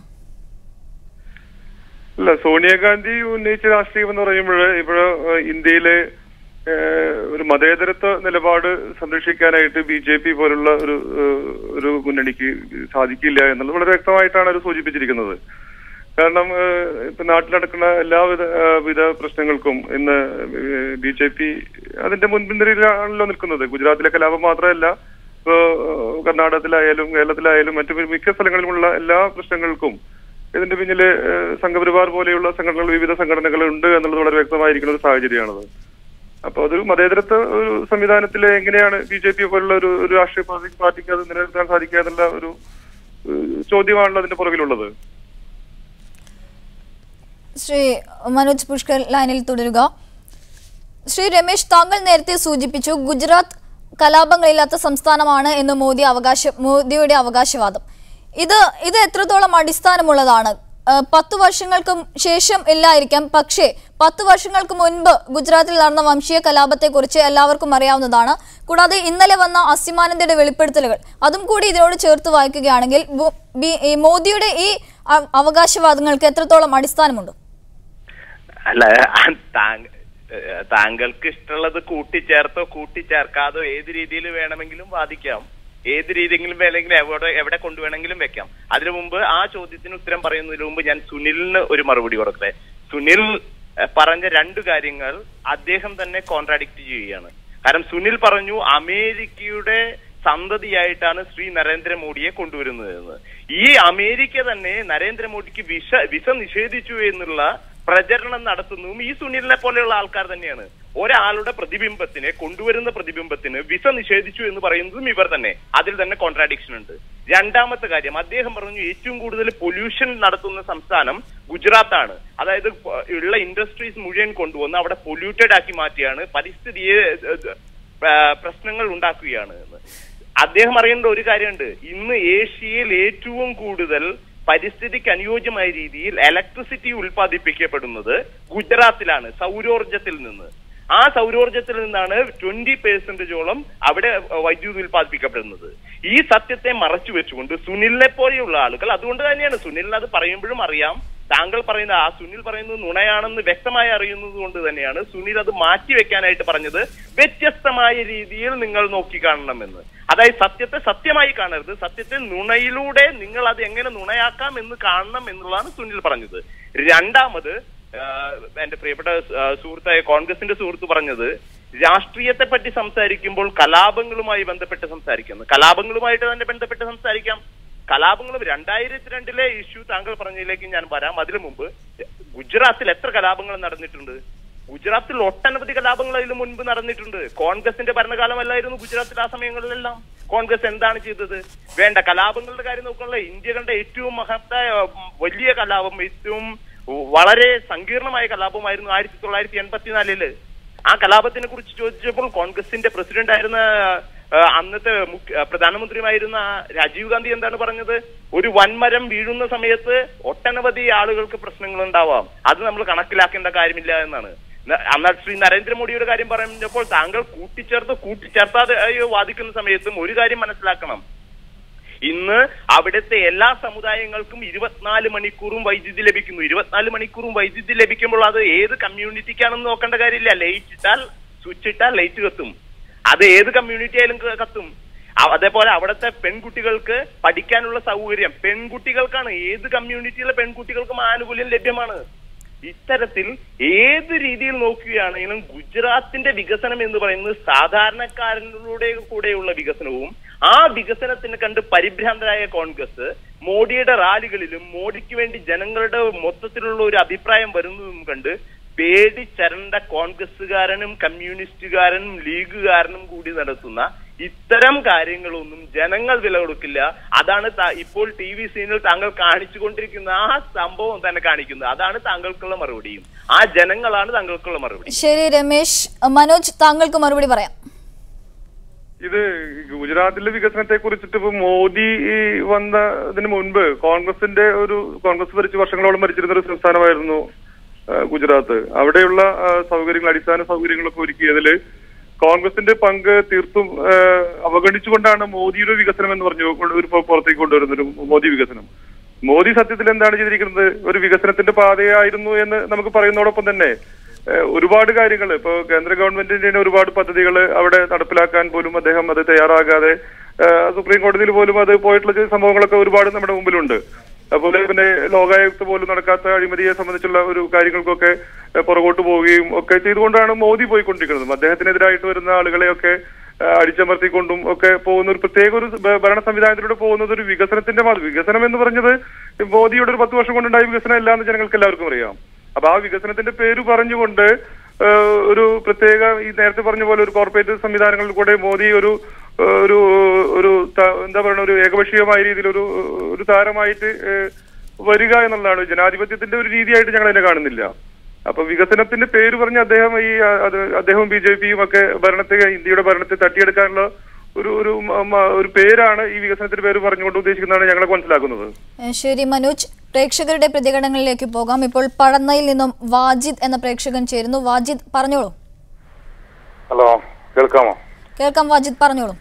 അല്ല സോണിയാഗാന്ധി ഉന്നയിച്ച രാഷ്ട്രീയം എന്ന് പറയുമ്പോൾ ഇപ്പോൾ ഇന്ത്യയിലെ ഏഹ്, ഒരു മതേതരത്വ നിലപാട് സംരക്ഷിക്കാനായിട്ട് ബി ജെ പി പോലുള്ള ഒരു ഏഹ്, ഒരു മുന്നണിക്ക് സാധിക്കില്ല എന്നുള്ളത് വളരെ വ്യക്തമായിട്ടാണ് അത് സൂചിപ്പിച്ചിരിക്കുന്നത് കാരണം ഏഹ്, ഇപ്പൊ നാട്ടിൽ നടക്കുന്ന എല്ലാവിധ ഏഹ്, വിധ പ്രശ്നങ്ങൾക്കും ഇന്ന് ബി ജെ പി അതിന്റെ മുൻപിന്തിരിയിലാണല്ലോ നിൽക്കുന്നത് ഗുജറാത്തിലെ കലാപം മാത്രമല്ല ഇപ്പോ ഏഹ്, കർണാടകത്തിലായാലും കേരളത്തിലായാലും മറ്റു മിക്ക സ്ഥലങ്ങളിലുമുള്ള എല്ലാ പ്രശ്നങ്ങൾക്കും ഇതിന്റെ പിന്നില് ഏഹ്, സംഘപരിവാർ പോലെയുള്ള സംഘടനകൾ വിവിധ സംഘടനകൾ ഉണ്ട് എന്നുള്ളത് വളരെ വ്യക്തമായിരിക്കുന്ന ഒരു സാഹചര്യമാണത് അപ്പൊ അതൊരു മതേതരത്വ ഒരു സംവിധാനത്തിൽ എങ്ങനെയാണ് ബി ജെ പി പോലുള്ള ഒരു ഒരു രാഷ്ട്രീയ പാർട്ടി- പാർട്ടിക്ക് അത് നിലനിർത്താൻ സാധിക്കുക എന്നുള്ള ഒരു ഏഹ്, ചോദ്യമാണല്ലോ അതിന്റെ പുറകിലുള്ളത് ശ്രീ മനോജ് പുഷ്കർ ലൈനിൽ തുടരുക ശ്രീ രമേശ് താങ്കൾ നേരത്തെ സൂചിപ്പിച്ചു ഗുജറാത്ത് കലാപങ്ങളില്ലാത്ത സംസ്ഥാനമാണ് എന്ന് മോദി അവകാശ മോദിയുടെ അവകാശവാദം ഇത് ഇത് എത്രത്തോളം അടിസ്ഥാനമുള്ളതാണ് ആ, പത്ത് വർഷങ്ങൾക്ക് ശേഷം ഇല്ലായിരിക്കാം പക്ഷേ പത്ത് വർഷങ്ങൾക്ക് മുൻപ് ഗുജറാത്തിൽ നടന്ന വംശീയ കലാപത്തെക്കുറിച്ച് എല്ലാവർക്കും അറിയാവുന്നതാണ് കൂടാതെ ഇന്നലെ വന്ന അസിമാനന്ദയുടെ വെളിപ്പെടുത്തലുകൾ അതും കൂടി ഇതിനോട് ചേർത്ത് വായിക്കുകയാണെങ്കിൽ ബു- ബി- ഈ മോദിയുടെ ഈ അ- അവകാശവാദങ്ങൾക്ക് എത്രത്തോളം അടിസ്ഥാനമുണ്ട് അല്ല താങ്ക ഏഹ് താങ്കൾക്ക് ഇഷ്ടമുള്ളത് കൂട്ടിച്ചേർത്തോ കൂട്ടിച്ചേർക്കാതോ ഏത് രീതിയിൽ വേണമെങ്കിലും വാദിക്കാം ഏത് രീതിയെങ്കിലും വേണമെങ്കിലും എവിടെ എവിടെ കൊണ്ടുവേണമെങ്കിലും വെക്കാം അതിനു മുമ്പ് ആ ചോദ്യത്തിന് ഉത്തരം പറയുന്നതിന് മുമ്പ് ഞാൻ സുനിലിന് ഒരു മറുപടി കൊടുക്കട്ടെ സുനിൽ ഏഹ് പറഞ്ഞ രണ്ടു കാര്യങ്ങൾ അദ്ദേഹം തന്നെ കോൺട്രാഡിക്ട് ചെയ്യുകയാണ് കാരണം സുനിൽ പറഞ്ഞു അമേരിക്കയുടെ സന്തതിയായിട്ടാണ് ശ്രീ നരേന്ദ്രമോദിയെ കൊണ്ടുവരുന്നത് എന്ന് ഈ അമേരിക്ക തന്നെ നരേന്ദ്രമോദിക്ക് വിസ വിസ നിഷേധിച്ചു എന്നുള്ള പ്രചരണം നടത്തുന്നതും ഈ സുനിലിനെ പോലെയുള്ള ആൾക്കാർ തന്നെയാണ് ഒരാളുടെ പ്രതിബിംബത്തിന് കൊണ്ടുവരുന്ന പ്രതിബിംബത്തിന് വിസ നിഷേധിച്ചു എന്ന് പറയുന്നതും ഇവർ തന്നെ അതിൽ തന്നെ കോൺട്രാഡിക്ഷൻ ഉണ്ട് രണ്ടാമത്തെ കാര്യം അദ്ദേഹം പറഞ്ഞു ഏറ്റവും കൂടുതൽ പൊല്യൂഷൻ നടത്തുന്ന സംസ്ഥാനം ഗുജറാത്താണ് അതായത് പ- ഉള്ള ഇൻഡസ്ട്രീസ് മുഴുവൻ കൊണ്ടുവന്ന് അവിടെ പൊല്യൂട്ടഡ് ആക്കി മാറ്റിയാണ് പരിസ്ഥിതിയെ ഏഹ്, ഏഹ്, പ്രശ്നങ്ങൾ ഉണ്ടാക്കുകയാണ് എന്ന് അദ്ദേഹം അറിയേണ്ട ഒരു കാര്യമുണ്ട് ഇന്ന് ഏഷ്യയിൽ ഏറ്റവും കൂടുതൽ പരിസ്ഥിതിക്ക് അനുയോജ്യമായ രീതിയിൽ ഇലക്ട്രിസിറ്റി ഉൽപ്പാദിപ്പിക്കപ്പെടുന്നത് ഗുജറാത്തിലാണ് സൗരോർജത്തിൽ നിന്ന് ആ സൗരോർജത്തിൽ നിന്നാണ് ട്വന്റി പെർസെന്റേജോളം അവിടെ വൈദ്യുതി ഉൽപ്പാദിപ്പിക്കപ്പെടുന്നത് ഈ സത്യത്തെ മറച്ചു വെച്ചുകൊണ്ട് സുനിലിനെ പോലെയുള്ള ആളുകൾ അതുകൊണ്ട് തന്നെയാണ് സുനിലിന് അത് പറയുമ്പോഴും അറിയാം താങ്കൾ പറയുന്ന ആ സുനിൽ പറയുന്നത് നുണയാണെന്ന് വ്യക്തമായി അറിയുന്നത് കൊണ്ട് തന്നെയാണ് സുനിൽ അത് മാറ്റി വെക്കാനായിട്ട് പറഞ്ഞത് വ്യത്യസ്തമായ രീതിയിൽ നിങ്ങൾ നോക്കിക്കാണണമെന്ന് അതായത് സത്യത്തെ സത്യമായി കാണരുത് സത്യത്തെ നുണയിലൂടെ നിങ്ങൾ അത് എങ്ങനെ നുണയാക്കാം എന്ന് കാണണം എന്നുള്ളതാണ് സുനിൽ പറഞ്ഞത് രണ്ടാമത് ആഹ് എന്റെ പ്രിയപ്പെട്ട ആഹ് സുഹൃത്തായ കോൺഗ്രസിന്റെ സുഹൃത്ത് പറഞ്ഞത് രാഷ്ട്രീയത്തെ പറ്റി സംസാരിക്കുമ്പോൾ കലാപങ്ങളുമായി ബന്ധപ്പെട്ട് സംസാരിക്കുന്നു കലാപങ്ങളുമായിട്ട് തന്നെ ബന്ധപ്പെട്ട് സംസാരിക്കാം കലാപങ്ങളും രണ്ടായിരത്തി രണ്ടിലെ ഇഷ്യൂ താങ്കൾ പറഞ്ഞതിലേക്ക് ഞാൻ വരാം അതിനു മുമ്പ് ഗുജറാത്തിൽ എത്ര കലാപങ്ങൾ നടന്നിട്ടുണ്ട് ഗുജറാത്തിൽ ഒട്ടനവധി കലാപങ്ങൾ അതിന് മുൻപ് നടന്നിട്ടുണ്ട് കോൺഗ്രസിന്റെ ഭരണകാലമല്ലായിരുന്നു ഗുജറാത്തിൽ ആ സമയങ്ങളിലെല്ലാം കോൺഗ്രസ് എന്താണ് ചെയ്തത് വേണ്ട കലാപങ്ങളുടെ കാര്യം നോക്കാനുള്ള ഇന്ത്യ കണ്ട ഏറ്റവും മഹത്തായ ഉം, വലിയ കലാപം ഏറ്റവും വളരെ സങ്കീർണമായ കലാപമായിരുന്നു ആയിരത്തി തൊള്ളായിരത്തി എൺപത്തിനാലില് ആ കലാപത്തിനെ കുറിച്ച് ചോദിച്ചപ്പോൾ കോൺഗ്രസിന്റെ പ്രസിഡന്റ് ആയിരുന്ന ആ, അന്നത്തെ മുഖ്യ ആ, പ്രധാനമന്ത്രിയുമായിരുന്ന രാജീവ് ഗാന്ധി എന്താണ് പറഞ്ഞത് ഒരു വൻമരം വീഴുന്ന സമയത്ത് ഒട്ടനവധി ആളുകൾക്ക് പ്രശ്നങ്ങൾ ഉണ്ടാവാം അത് നമ്മൾ കണക്കിലാക്കേണ്ട കാര്യമില്ല എന്നാണ് ന- എന്നാൽ ശ്രീ നരേന്ദ്രമോദിയുടെ കാര്യം പറഞ്ഞപ്പോൾ താങ്കൾ കൂട്ടിച്ചേർത്ത് കൂട്ടിച്ചേർത്താതെ ആയി വാദിക്കുന്ന സമയത്തും ഒരു കാര്യം മനസ്സിലാക്കണം ഇന്ന് അവിടുത്തെ എല്ലാ സമുദായങ്ങൾക്കും ഇരുപത്തിനാല് മണിക്കൂറും വൈദ്യുതി ലഭിക്കുന്നു ഇരുപത്തിനാല് മണിക്കൂറും വൈദ്യുതി ലഭിക്കുമ്പോൾ അത് ഏത് കമ്മ്യൂണിറ്റിക്കാണെന്ന് നോക്കേണ്ട കാര്യമില്ല ലൈറ്റ് ഇട്ടാൽ സ്വിച്ച് ഇട്ടാൽ ലൈറ്റ് കത്തും അത് ഏത് കമ്മ്യൂണിറ്റി ആയാലും ക- കത്തും അ- അതേപോലെ അവിടുത്തെ പെൺകുട്ടികൾക്ക് പഠിക്കാനുള്ള സൗകര്യം പെൺകുട്ടികൾക്കാണ് ഏത് കമ്മ്യൂണിറ്റിയിലെ പെൺകുട്ടികൾക്കും ആനുകൂല്യം ലഭ്യമാണ് ഇത്തരത്തിൽ ഏത് രീതിയിൽ നോക്കുകയാണെങ്കിലും ഗുജറാത്തിന്റെ വികസനം എന്ന് പറയുന്നത് സാധാരണക്കാരനുടെ കൂടെയുള്ള വികസനവും ആ വികസനത്തിന് കണ്ട് പരിഭ്രാന്തരായ കോൺഗ്രസ് മോഡിയുടെ റാലികളിലും മോഡിക്ക് വേണ്ടി ജനങ്ങളുടെ മൊത്തത്തിലുള്ള ഒരു അഭിപ്രായം വരുന്നതും കണ്ട് പേടിച്ചരണ്ട കോൺഗ്രസ്സുകാരനും കമ്മ്യൂണിസ്റ്റുകാരനും ലീഗുകാരനും കൂടി നടത്തുന്ന ഇത്തരം കാര്യങ്ങളൊന്നും ജനങ്ങൾ വില കൊടുക്കില്ല അതാണ് താ- ഇപ്പോൾ ടി വി സീനിൽ താങ്കൾ കാണിച്ചുകൊണ്ടിരിക്കുന്ന ആ സംഭവം തന്നെ കാണിക്കുന്നത് അതാണ് താങ്കൾക്കുള്ള മറുപടിയും ആ ജനങ്ങളാണ് താങ്കൾക്കുള്ള മറുപടി ശരി രമേശ് മനോജ് താങ്കൾക്ക് മറുപടി പറയാം ഇത് ഗുജറാത്തിലെ വികസനത്തെ കുറിച്ചിട്ട് ഇപ്പൊ മോദി ഈ വന്നതിന് മുൻപ് കോൺഗ്രസിന്റെ ഒരു കോൺഗ്രസ് ഭരിച്ച വർഷങ്ങളോളം ഭരിച്ചിരുന്ന ഒരു സംസ്ഥാനമായിരുന്നു ആ, ഗുജറാത്ത് അവിടെയുള്ള ആ, സൗകര്യങ്ങൾ അടിസ്ഥാന സൗകര്യങ്ങളൊക്കെ ഒരുക്കിയതില് കോൺഗ്രസിന്റെ പങ്ക് തീർത്തും ആ, അവഗണിച്ചുകൊണ്ടാണ് മോദിയുടെ വികസനം എന്ന് പറഞ്ഞു കൊണ്ട് ഒരു പു- പുറത്തേക്ക് കൊണ്ടുവരുന്ന ഒരു മോദി വികസനം മോദി സത്യത്തിൽ എന്താണ് ചെയ്തിരിക്കുന്നത് ഒരു വികസനത്തിന്റെ പാതയായിരുന്നു എന്ന് നമുക്ക് പറയുന്നതോടൊപ്പം തന്നെ ഏഹ് ഒരുപാട് കാര്യങ്ങൾ ഇപ്പൊ കേന്ദ്ര ഗവൺമെന്റിന്റെ തന്നെ ഒരുപാട് പദ്ധതികൾ അവിടെ നടപ്പിലാക്കാൻ പോലും അദ്ദേഹം അത് തയ്യാറാകാതെ ഏഹ് സുപ്രീം കോടതിയിൽ പോലും അത് പോയിട്ടുള്ള ചില സംഭവങ്ങളൊക്കെ ഒരുപാട് നമ്മുടെ മുമ്പിലുണ്ട് അതുപോലെ പിന്നെ ലോകായുക്ത പോലും നടക്കാത്ത അഴിമതിയെ സംബന്ധിച്ചുള്ള ഒരു കാര്യങ്ങൾക്കൊക്കെ ഏഹ് പുറകോട്ട് പോവുകയും ഒക്കെ ചെയ്തുകൊണ്ടാണ് മോദി പോയിക്കൊണ്ടിരിക്കുന്നത് അദ്ദേഹത്തിനെതിരായിട്ട് വരുന്ന ആളുകളെയൊക്കെ ഏഹ് അടിച്ചമർത്തിക്കൊണ്ടും ഒക്കെ പോകുന്ന ഒരു പ്രത്യേക ഒരു ഭ- ഭരണ സംവിധാനത്തിലൂടെ പോകുന്നത് ഒരു വികസനത്തിന്റെ മാ- വികസനം എന്ന് പറഞ്ഞത് മോദിയുടെ ഒരു പത്ത് വർഷം കൊണ്ടുണ്ടായ വികസനം അല്ല എന്ന് ജനങ്ങൾക്ക് എല്ലാവർക്കും അറിയാം അപ്പൊ ആ വികസനത്തിന്റെ പേര് പറഞ്ഞുകൊണ്ട് ഏഹ്, ഒരു പ്രത്യേക ഈ നേരത്തെ പറഞ്ഞ പോലെ ഒരു കോർപ്പറേറ്റ് സംവിധാനങ്ങളിൽ കൂടെ മോദി ഒരു ഏഹ്, ഒരു ഒരു ത- എന്താ പറയുക ഒരു ഏകപക്ഷീയമായ രീതിയിൽ ഒരു ഒരു താരമായിട്ട് ഏഹ്, വരിക എന്നുള്ളതാണ് ജനാധിപത്യത്തിന്റെ ഒരു രീതിയായിട്ട് ഞങ്ങൾ അതിനെ കാണുന്നില്ല അപ്പൊ വികസനത്തിന്റെ പേര് പറഞ്ഞ് അദ്ദേഹം ഈ ആ, അത് അദ്ദേഹവും ബി ജെ പിയും ഒക്കെ ഭരണത്തെ ഇന്ത്യയുടെ ഭരണത്തെ തട്ടിയെടുക്കാനുള്ള ഒരു ഒരു മ- മ- ഒരു പേരാണ് ഈ വികസനത്തിന്റെ പേര് പറഞ്ഞുകൊണ്ട് ഉദ്ദേശിക്കുന്നതാണ് ഞങ്ങളൊക്കെ മനസ്സിലാക്കുന്നത് ഏഹ് ശരി മനോജ് പ്രേക്ഷകരുടെ പ്രതികരണങ്ങളിലേക്ക് പോകാം ഇപ്പോൾ പടന്നയിൽ നിന്നും വാജിദ് എന്ന പ്രേക്ഷകൻ ചേരുന്നു വാജിദ് പറഞ്ഞോളൂ ഹലോ കേൾക്കാമോ കേൾക്കാം വാജിദ് പറഞ്ഞോളൂ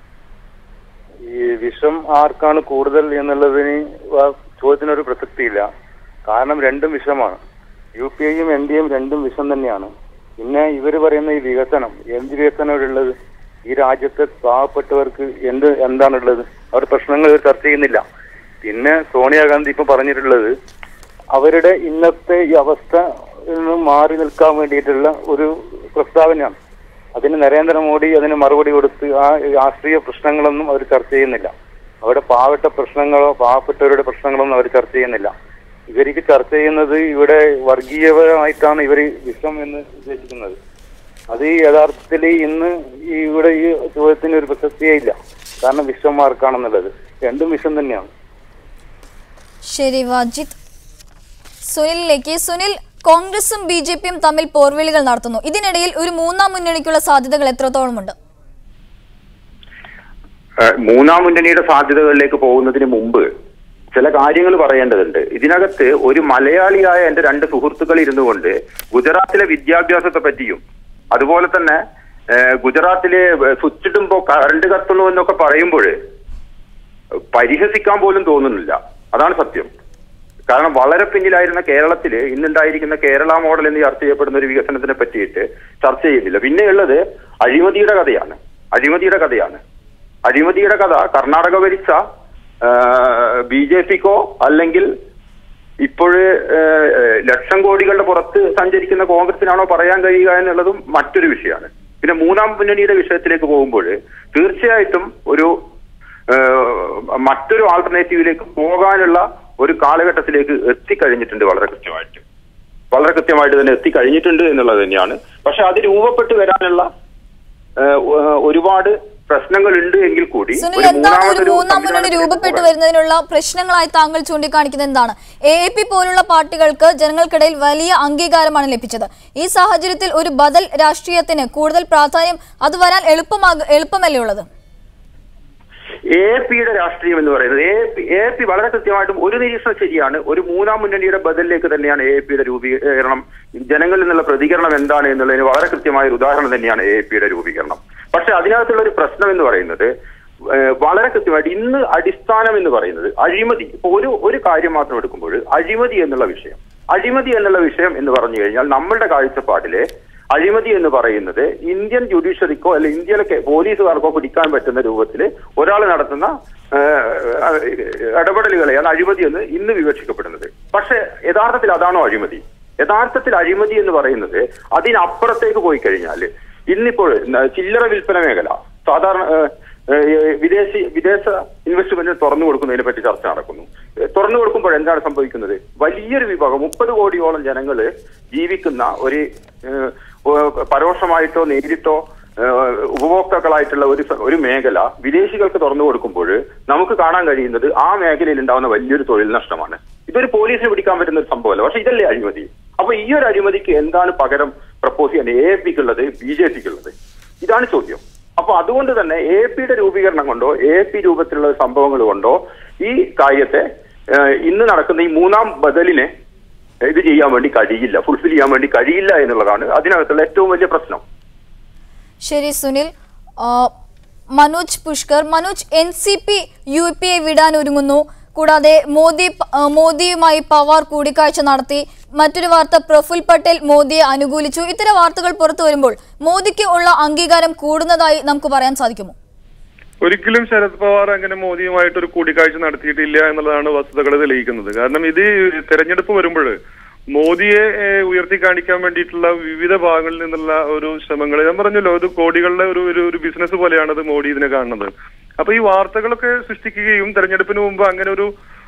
ഈ വിഷം ആർക്കാണ് കൂടുതൽ എന്നുള്ളതിന് വ- ചോദ്യത്തിനൊരു പ്രസക്തിയില്ല കാരണം രണ്ടും വിഷമാണ് യു പി ഐയും എൻ ഡി എയും രണ്ടും വിഷം തന്നെയാണ് പിന്നെ ഇവർ പറയുന്ന ഈ വികസനം എന്ത് വികസനം ഉള്ളത് ഈ രാജ്യത്തെ പാവപ്പെട്ടവർക്ക് എന്ത് എന്താണുള്ളത് അവരുടെ പ്രശ്നങ്ങൾ ഇവർ ചർച്ച ചെയ്യുന്നില്ല പിന്നെ സോണിയാഗാന്ധി ഇപ്പൊ പറഞ്ഞിട്ടുള്ളത് അവരുടെ ഇന്നത്തെ ഈ അവസ്ഥ നിന്ന് മാറി നിൽക്കാൻ വേണ്ടിയിട്ടുള്ള ഒരു പ്രസ്താവനയാണ് അതിന് നരേന്ദ്രമോദി അതിന് മറുപടി കൊടുത്ത് ആ രാഷ്ട്രീയ പ്രശ്നങ്ങളൊന്നും അവർ ചർച്ച ചെയ്യുന്നില്ല അവിടെ പാവപ്പെട്ട പ്രശ്നങ്ങളോ പാവപ്പെട്ടവരുടെ പ്രശ്നങ്ങളൊന്നും അവർ ചർച്ച ചെയ്യുന്നില്ല ഇവർക്ക് ചർച്ച ചെയ്യുന്നത് ഇവിടെ വർഗീയപരമായിട്ടാണ് ഇവർ വിഷം എന്ന് ഉദ്ദേശിക്കുന്നത് അത് ഈ യഥാർത്ഥത്തിൽ ഇന്ന് ഈ ഇവിടെ ഈ ചോദ്യത്തിന് ഒരു പ്രസക്തിയേ ഇല്ല കാരണം വിഷം മാർക്കാണെന്നുള്ളത് രണ്ടും വിഷം തന്നെയാണ് ശരി വാജിദ് സുനിലിലേക്ക് സുനിൽ കോൺഗ്രസും ബി ജെ പിയും തമ്മിൽ പോർവിളികൾ നടത്തുന്നു ഇതിനിടയിൽ ഒരു മൂന്നാം മുന്നണിക്കുള്ള സാധ്യതകൾ എത്രത്തോളമുണ്ട് ഏഹ് മൂന്നാം മുന്നണിയുടെ സാധ്യതകളിലേക്ക് പോകുന്നതിന് മുമ്പ് ചില കാര്യങ്ങൾ പറയേണ്ടതുണ്ട് ഇതിനകത്ത് ഒരു മലയാളിയായ എന്റെ രണ്ട് സുഹൃത്തുക്കൾ ഇരുന്നു കൊണ്ട് ഗുജറാത്തിലെ വിദ്യാഭ്യാസത്തെ പറ്റിയും അതുപോലെ തന്നെ ഏഹ് ഗുജറാത്തിലെ സ്വിച്ച് ഇടുമ്പോ കറണ്ട് കത്തുന്നു എന്നൊക്കെ പറയുമ്പോൾ പരിഹസിക്കാൻ പോലും തോന്നുന്നില്ല അതാണ് സത്യം കാരണം വളരെ പിന്നിലായിരുന്ന കേരളത്തിൽ ഇന്നുണ്ടായിരിക്കുന്ന കേരള മോഡൽ എന്ന് ചർച്ച ചെയ്യപ്പെടുന്ന ഒരു വികസനത്തിനെ പറ്റിയിട്ട് ചർച്ച ചെയ്യുന്നില്ല പിന്നെയുള്ളത് അഴിമതിയുടെ കഥയാണ് അഴിമതിയുടെ കഥയാണ് അഴിമതിയുടെ കഥ കർണാടക ഭരിച്ച ബി ജെ പിക്കോ അല്ലെങ്കിൽ ഇപ്പോഴ് ലക്ഷം കോടികളുടെ പുറത്ത് സഞ്ചരിക്കുന്ന കോൺഗ്രസിനാണോ പറയാൻ കഴിയുക എന്നുള്ളതും മറ്റൊരു വിഷയമാണ് പിന്നെ മൂന്നാം മുന്നണിയുടെ വിഷയത്തിലേക്ക് പോകുമ്പോൾ തീർച്ചയായിട്ടും ഒരു ഏഹ്, മറ്റൊരു ആൾട്ടർനേറ്റീവിലേക്ക് പോകാനുള്ള ഒരു കാലഘട്ടത്തിലേക്ക് എത്തിക്കഴിഞ്ഞിട്ടുണ്ട് വളരെ കൃത്യമായിട്ട് വളരെ കൃത്യമായിട്ട് തന്നെ എത്തിക്കഴിഞ്ഞിട്ടുണ്ട് എന്നുള്ളത് തന്നെയാണ് പക്ഷെ അത് രൂപപ്പെട്ട് വരാനുള്ള ഏഹ്, ഒ- ഒരുപാട് പ്രശ്നങ്ങൾ ഉണ്ട് എങ്കിൽ കൂടി സുനിൽ ഒരു എന്താണ് ഒരു മൂന്നാമതൊരു മൂന്നാം മുന്നണി രൂപപ്പെട്ടു വരുന്നതിനുള്ള പ്രശ്നങ്ങളായി താങ്കൾ ചൂണ്ടിക്കാണിക്കുന്നത് എന്താണ് എ എ പി പോലുള്ള പാർട്ടികൾക്ക് ജനങ്ങൾക്കിടയിൽ വലിയ അംഗീകാരമാണ് ലഭിച്ചത് ഈ സാഹചര്യത്തിൽ ഒരു ബദൽ രാഷ്ട്രീയത്തിന് കൂടുതൽ പ്രാധാന്യം അത് വരാൻ എളുപ്പമാക എളുപ്പമല്ലേ ഉള്ളത് എ പിയുടെ രാഷ്ട്രീയം എന്ന് പറയുന്നത് എ പി എ പി വളരെ കൃത്യമായിട്ടും ഒരു നിരീക്ഷണം ശരിയാണ് ഒരു മൂന്നാം മുന്നണിയുടെ ബദലിലേക്ക് തന്നെയാണ് എ പിയുടെ രൂപീകരണം ജനങ്ങളിൽ നിന്നുള്ള പ്രതികരണം എന്താണ് എന്നുള്ളതിന് വളരെ കൃത്യമായ ഒരു ഉദാഹരണം തന്നെയാണ് എ പിയുടെ രൂപീകരണം പക്ഷെ അതിനകത്തുള്ള ഒരു പ്രശ്നം എന്ന് പറയുന്നത് ഏഹ്, വളരെ കൃത്യമായിട്ട് ഇന്ന് അടിസ്ഥാനം എന്ന് പറയുന്നത് അഴിമതി ഇപ്പൊ ഒരു ഒരു കാര്യം മാത്രം എടുക്കുമ്പോൾ അഴിമതി എന്നുള്ള വിഷയം അഴിമതി എന്നുള്ള വിഷയം എന്ന് പറഞ്ഞു കഴിഞ്ഞാൽ നമ്മളുടെ കാഴ്ചപ്പാടിലെ അഴിമതി എന്ന് പറയുന്നത് ഇന്ത്യൻ ജുഡീഷ്യറിക്കോ അല്ലെ ഇന്ത്യയിലെ കെ- പോലീസുകാർക്കോ പിടിക്കാൻ പറ്റുന്ന രൂപത്തിൽ ഒരാൾ നടത്തുന്ന ഏഹ്, ഇടപെടലുകളെയാണ് അഴിമതി എന്ന് ഇന്ന് വിവക്ഷിക്കപ്പെടുന്നത് പക്ഷെ യഥാർത്ഥത്തിൽ അതാണോ അഴിമതി യഥാർത്ഥത്തിൽ അഴിമതി എന്ന് പറയുന്നത് അതിനപ്പുറത്തേക്ക് പോയി കഴിഞ്ഞാൽ ഇന്നിപ്പോൾ ന- ചില്ലറ വിൽപ്പന മേഖല സാധാരണ ഏഹ്, ഏഹ്, വിദേശി വിദേശ ഇൻവെസ്റ്റ്മെന്റ് തുറന്നു കൊടുക്കുന്നതിനെ പറ്റി ചർച്ച നടക്കുന്നു ഏഹ്, തുറന്നു കൊടുക്കുമ്പോൾ എന്താണ് സംഭവിക്കുന്നത് വലിയൊരു വിഭാഗം മുപ്പത് കോടിയോളം ജനങ്ങൾ ജീവിക്കുന്ന ഒരു ഏഹ്, ഏഹ്, പരോക്ഷമായിട്ടോ നേരിട്ടോ ഏഹ്, ഉപഭോക്താക്കളായിട്ടുള്ള ഒരു സ- ഒരു മേഖല വിദേശികൾക്ക് തുറന്നു കൊടുക്കുമ്പോൾ നമുക്ക് കാണാൻ കഴിയുന്നത് ആ മേഖലയിൽ ഉണ്ടാവുന്ന വലിയൊരു തൊഴിൽ നഷ്ടമാണ് ഇതൊരു പോലീസിന് പിടിക്കാൻ പറ്റുന്ന ഒരു സംഭവമല്ല പക്ഷെ ഇതല്ലേ അഴിമതി അപ്പൊ ഈ ഒരു അഴിമതിക്ക് എന്താണ് പകരം പ്രപ്പോസ് ചെയ്യാൻ എ പിക്കുള്ളത് ബി ജെ പിക്കുള്ളത് ഇതാണ് ചോദ്യം അപ്പൊ അതുകൊണ്ട് തന്നെ എ പിയുടെ രൂപീകരണം കൊണ്ടോ എ പി രൂപത്തിലുള്ള സംഭവങ്ങൾ കൊണ്ടോ ഈ കാര്യത്തെ ഏഹ്, ഇന്ന് നടക്കുന്ന ഈ മൂന്നാം ബദലിനെ ഇത് ചെയ്യാൻ വേണ്ടി കഴിയില്ല ഫുൾഫിൽ ചെയ്യാൻ വേണ്ടി കഴിയില്ല എന്നുള്ളതാണ് അതിനകത്തുള്ള ഏറ്റവും വലിയ പ്രശ്നം ശരി സുനിൽ ആ, Manoj Pushkar Manoj N C P U P A വിടാൻ ഒരുങ്ങുന്നു കൂടാതെ മോദി ആ, മോദിയുമായി പവാർ കൂടിക്കാഴ്ച നടത്തി മറ്റൊരു വാർത്ത പ്രഫുൽ പട്ടേൽ മോദിയെ അനുകൂലിച്ചു ഇത്തരം വാർത്തകൾ പുറത്തു വരുമ്പോൾ മോദിക്ക് ഉള്ള അംഗീകാരം കൂടുന്നതായി നമുക്ക് പറയാൻ സാധിക്കുമോ ഒരിക്കലും ശരത് പവാർ അങ്ങനെ മോദിയുമായിട്ട് ഒരു കൂടിക്കാഴ്ച നടത്തിയിട്ടില്ല എന്നുള്ളതാണ് വസ്തുതകൾ തെളിയിക്കുന്നത് കാരണം ഇത് തെരഞ്ഞെടുപ്പ് വരുമ്പോൾ മോദിയെ ഏഹ്, ഉയർത്തി കാണിക്കാൻ വേണ്ടിയിട്ടുള്ള വിവിധ ഭാഗങ്ങളിൽ നിന്നുള്ള ഒരു ശ്രമങ്ങൾ ഞാൻ പറഞ്ഞല്ലോ ഇത് കോടികളുടെ ഒരു ഒരു ഒരു ബിസിനസ് പോലെയാണ് ഇത് മോഡി ഇതിനെ കാണുന്നത് അപ്പൊ ഈ വാർത്തകളൊക്കെ സൃഷ്ടിക്കുകയും തെരഞ്ഞെടുപ്പിന് മുമ്പ് അങ്ങനെ ഒരു